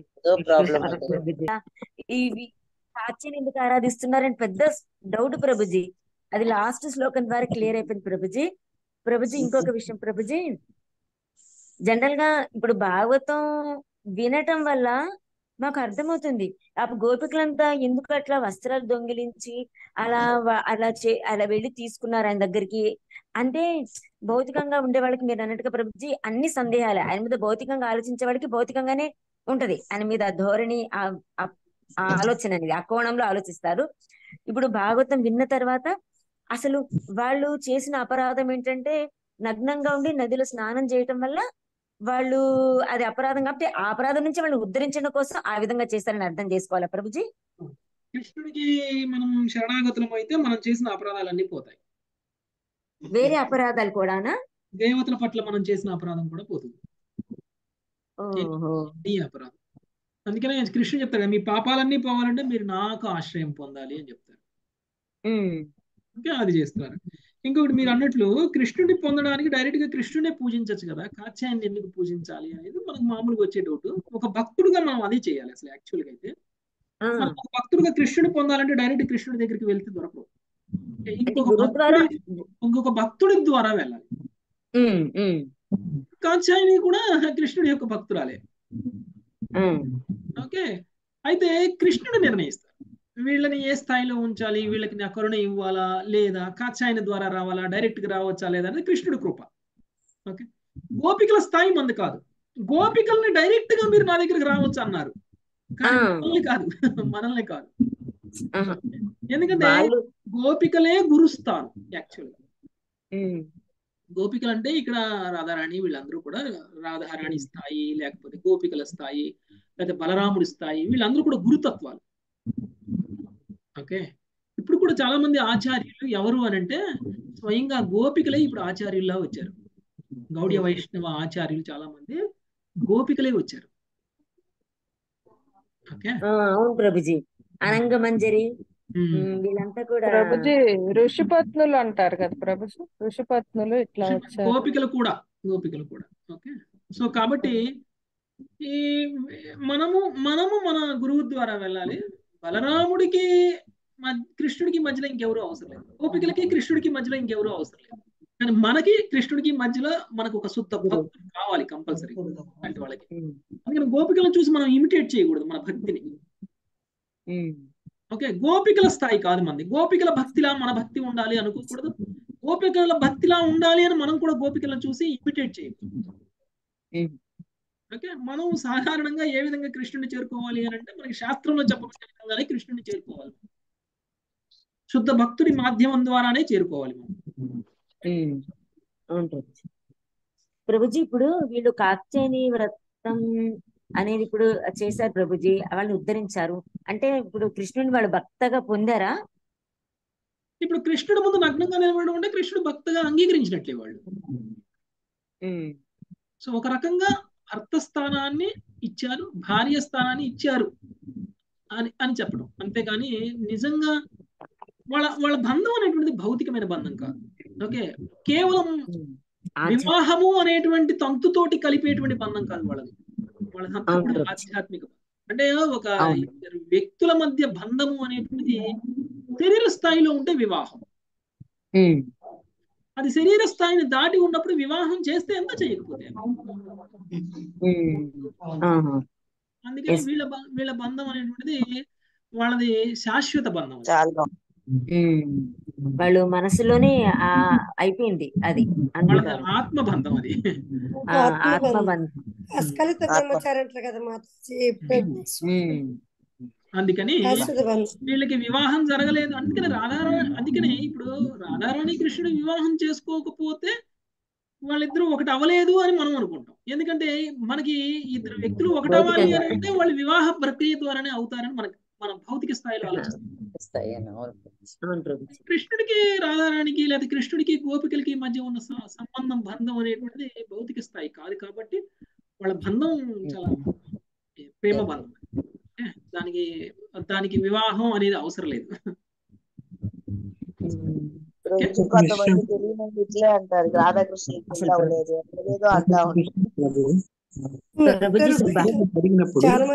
ఇవి సాక్షిని ఎందుకు ఆరాధిస్తున్నారని పెద్ద డౌట్ ప్రభుజీ అది లాస్ట్ శ్లోకం ద్వారా క్లియర్ అయిపోయింది ప్రభుజీ ప్రభుజీ ఇంకొక విషయం ప్రభుజీ జనరల్ గా ఇప్పుడు భాగవతం వినటం వల్ల మాకు అర్థమవుతుంది ఆ గోపికలంతా ఎందుకు అట్లా వస్త్రాలు దొంగిలించి అలా వా- అలా చే అలా వెళ్ళి తీసుకున్నారు ఆయన దగ్గరికి అంటే భౌతికంగా ఉండే వాళ్ళకి మీరు అన్నట్టుగా ప్రభుజీ అన్ని సందేహాలే ఆయన మీద భౌతికంగా ఆలోచించే వాళ్ళకి భౌతికంగానే ఉంటది ఆయన మీద ఆ ధోరణి ఆ ఆ- ఆ ఆలోచన అనేది ఆ కోణంలో ఆలోచిస్తారు ఇప్పుడు భాగవతం విన్న తర్వాత అసలు వాళ్ళు చేసిన అపరాధం ఏంటంటే నగ్నంగా ఉండి నదిలో స్నానం చేయటం వల్ల వాళ్ళు అది అపరాధం కాబట్టి ఆ అపరాధం నుంచి వాళ్ళని ఉద్ధరించడం కోసం ఆ విధంగా చేస్తారని అర్థం చేసుకోవాలా ప్రభుజీ కృష్ణుడికి మనం శరణాగతులం అయితే మనం చేసిన అపరాధాలన్నీ పోతాయి వేరే అపరాధాలు కూడానా దేవతల పట్ల మనం చేసిన అపరాధం కూడా పోతుంది ఓహో ఈ అపరాధం అందుకనే కృష్ణుడు చెప్తాడు కదా, మీ పాపాలన్నీ పోవాలంటే మీరు నాకు ఆశ్రయం పొందాలి అని చెప్తారు ఉమ్, ఓకే అది చేస్తున్నారు ఇంకొకటి మీరు అన్నట్లు కృష్ణుడిని పొందడానికి డైరెక్ట్ గా కృష్ణుడే పూజించవచ్చు కదా కాత్యాయన్ని ఎందుకు పూజించాలి అనేది మనకు మామూలుగా వచ్చే డౌట్ ఒక భక్తుడుగా మనం అదే చేయాలి అసలు యాక్చువల్ గా అయితే ఆ, మనం ఒక భక్తుడుగా కృష్ణుని పొందాలంటే డైరెక్ట్ కృష్ణుడి దగ్గరికి వెళ్తే దొరకదు అంటే ఇంకొక గురు ద్వారా భక్తుడి ఇంకొక భక్తుడి ద్వారా వెళ్ళాలి ఉమ్, ఉమ్, కాత్యాయని కూడా కృష్ణుడి యొక్క భక్తురాలే ఉమ్, ఓకే అయితే కృష్ణుడు నిర్ణయిస్తాడు వీళ్ళని ఏ స్థాయిలో ఉంచాలి వీళ్ళకి నా కరుణ ఇవ్వాలా లేదా కాత్యాయని ద్వారా రావాలా డైరెక్ట్ గా రావచ్చా లేదా అనేది కృష్ణుడి కృప ఓకే గోపికల స్థాయి మంది కాదు గోపికల్ని డైరెక్ట్ గా మీరు నా దగ్గరికి రావచ్చు అన్నారు కానీ ఆ. మనల్ని కాదు మనల్ని కాదు ఆహా. ఎందుకంటే వాళ్ళు గోపికలే గురుస్థానం యాక్చువల్ ఉమ్, గోపికలు అంటే ఇక్కడ రాధారాణి వీళ్ళందరూ కూడా రాధారాణి స్థాయి లేకపోతే గోపికల స్థాయి లేకపోతే బలరాముడి స్థాయి వీళ్ళందరూ కూడా గురుతత్వాలు ఓకే ఇప్పుడు కూడా చాలా మంది ఆచార్యులు ఎవరు అని అంటే స్వయంగా గోపికలే ఇప్పుడు ఆచార్యుల్లా వచ్చారు గౌడియ వైష్ణవ ఆచార్యులు చాలా మంది గోపికలే వచ్చారు ఓకే ఆ, అవును ప్రభుజీ అనంగ మంజరి ఉమ్, వీళ్ళంతా కూడా ప్రభుజీ ఋషిపత్నులు అంటారు కదా ప్రభుజీ ఋషిపత్నులు ఇట్లా వచ్చారు గోపికలు కూడా గోపికలు కూడా ఓకే సో కాబట్టి ఈ మనము మనము మన గురువు ద్వారా వెళ్ళాలి బలరాముడికి మ- కృష్ణుడికి మధ్యలో ఇంకెవరు అవసరం లేదు గోపికలకి కృష్ణుడికి మధ్యలో ఇంకెవరు అవసరం లేదు కానీ మనకి కృష్ణుడికి మధ్యలో మనకు ఒక శుద్ధ భక్తుడు కావాలి కంపల్సరీ అంటే వాళ్ళకి ఉమ్, అందుకని గోపికలను చూసి మనం ఇమిటేట్ చేయకూడదు మన భక్తిని ఉమ్, ఓకే గోపికల స్థాయి కాదు మంది గోపికల భక్తిలా మన భక్తి ఉండాలి అనుకోకూడదు గోపికల భక్తిలా ఉండాలి అని మనం కూడా గోపికలను చూసి ఇమిటేట్ చేయకూడదు ఉమ్, ఓకే మనం సాధారణంగా ఏ విధంగా కృష్ణుని చేరుకోవాలి అని అంటే మనకి శాస్త్రంలో చెప్పబడిన విధంగానే కృష్ణుని చేరుకోవాలి శుద్ధ భక్తుడి మాధ్యమం ద్వారానే చేరుకోవాలి మనం ఉమ్, అవును ప్రభుజీ ప్రభుజీ ఇప్పుడు వీళ్ళు కాత్యాయని వ్రతం అనేది ఇప్పుడు చేశారు ప్రభుజీ వాళ్ళని ఉద్ధరించారు అంటే ఇప్పుడు కృష్ణుని వాళ్ళు భక్తగా పొందారా ఇప్పుడు కృష్ణుడు ముందు నగ్నంగా నిలబడడం అంటే కృష్ణుడు భక్తగా అంగీకరించినట్లే వాళ్ళు ఉమ్, సో ఒక రకంగా భర్త స్థానాన్ని ఇచ్చారు భార్య స్థానాన్ని ఇచ్చారు అని అని చెప్పడం అంతేగాని నిజంగా వాళ్ళ వాళ్ళ బంధం అనేటువంటిది భౌతికమైన బంధం కాదు ఓకే కేవలం ఉమ్, ఆధ్యాత్మిక వివాహము అనేటువంటి తంతుతోటి కలిపేటువంటి బంధం కాదు వాళ్ళది వాళ్ళదంతా అవును కూడా ప్రభుజీ ఆధ్యాత్మిక బంధం. అంటే ఒక అవును ఇద్దరు వ్యక్తుల మధ్య బంధము అనేటువంటిది శరీర స్థాయిలో ఉంటే వివాహం ఉమ్, అది శరీర స్థాయిని దాటి ఉన్నప్పుడు వివాహం చేస్తే ఎంత చేయకపోతే ఎంత. ఉమ్, ఆహా, అందుకని ఎస్ వీళ్ళ బ- వీళ్ళ బంధం అనేటువంటిది వాళ్ళది శాశ్వత బంధం అది చాలా ఉమ్, వాళ్ళు మనసులోనే ఆ అయిపోయింది అది వాళ్ళది అంగీకారం ఆత్మ బంధం అది ఆ ఆత్మబంధం ఆత్మబంధం అస్కలిత బ్రహ్మచారి అంటారు కదా మాతాజీ ఉమ్, అందుకని శాశ్వత బంధం వీళ్ళకి వివాహం జరగలేదు అందుకని రాధారాణి అందుకని ఇప్పుడు రాధారాణి కృష్ణుడు వివాహం చేసుకోకపోతే వాళ్ళిద్దరూ ఒకటి అవ్వలేదు అని మనం అనుకుంటాం ఎందుకంటే మనకి ఇద్దరు వ్యక్తులు ఒకటి అవ్వాలి భౌతికంగా అని అంటే వాళ్ళు వివాహ ప్రక్రియ ద్వారానే అవుతారని మనకి మన భౌతిక స్థాయిలో ఆలోచిస్తాం అవును ప్రభుజీ కృష్ణుడికి రాధారాణికి లేదా కృష్ణుడికి గోపికలకి మధ్య ఉన్న స- సంబంధం బంధం అనేటువంటిది భౌతిక స్థాయి కాదు కాబట్టి వాళ్ళ బంధం చాలా ప్రేమ బంధం ఏ, దానికి దానికి వివాహం అనేది అవసరం లేదు ఓకే ప్రభుజీ కొంతమంది తెలియని ఇట్లే అంటారు రాధాకృష్ణ పెళ్ళి అవ్వలేదు ఏదో అంటా ఉంటారు ప్రభుజీ శుభ జరిగినప్పుడు చాలా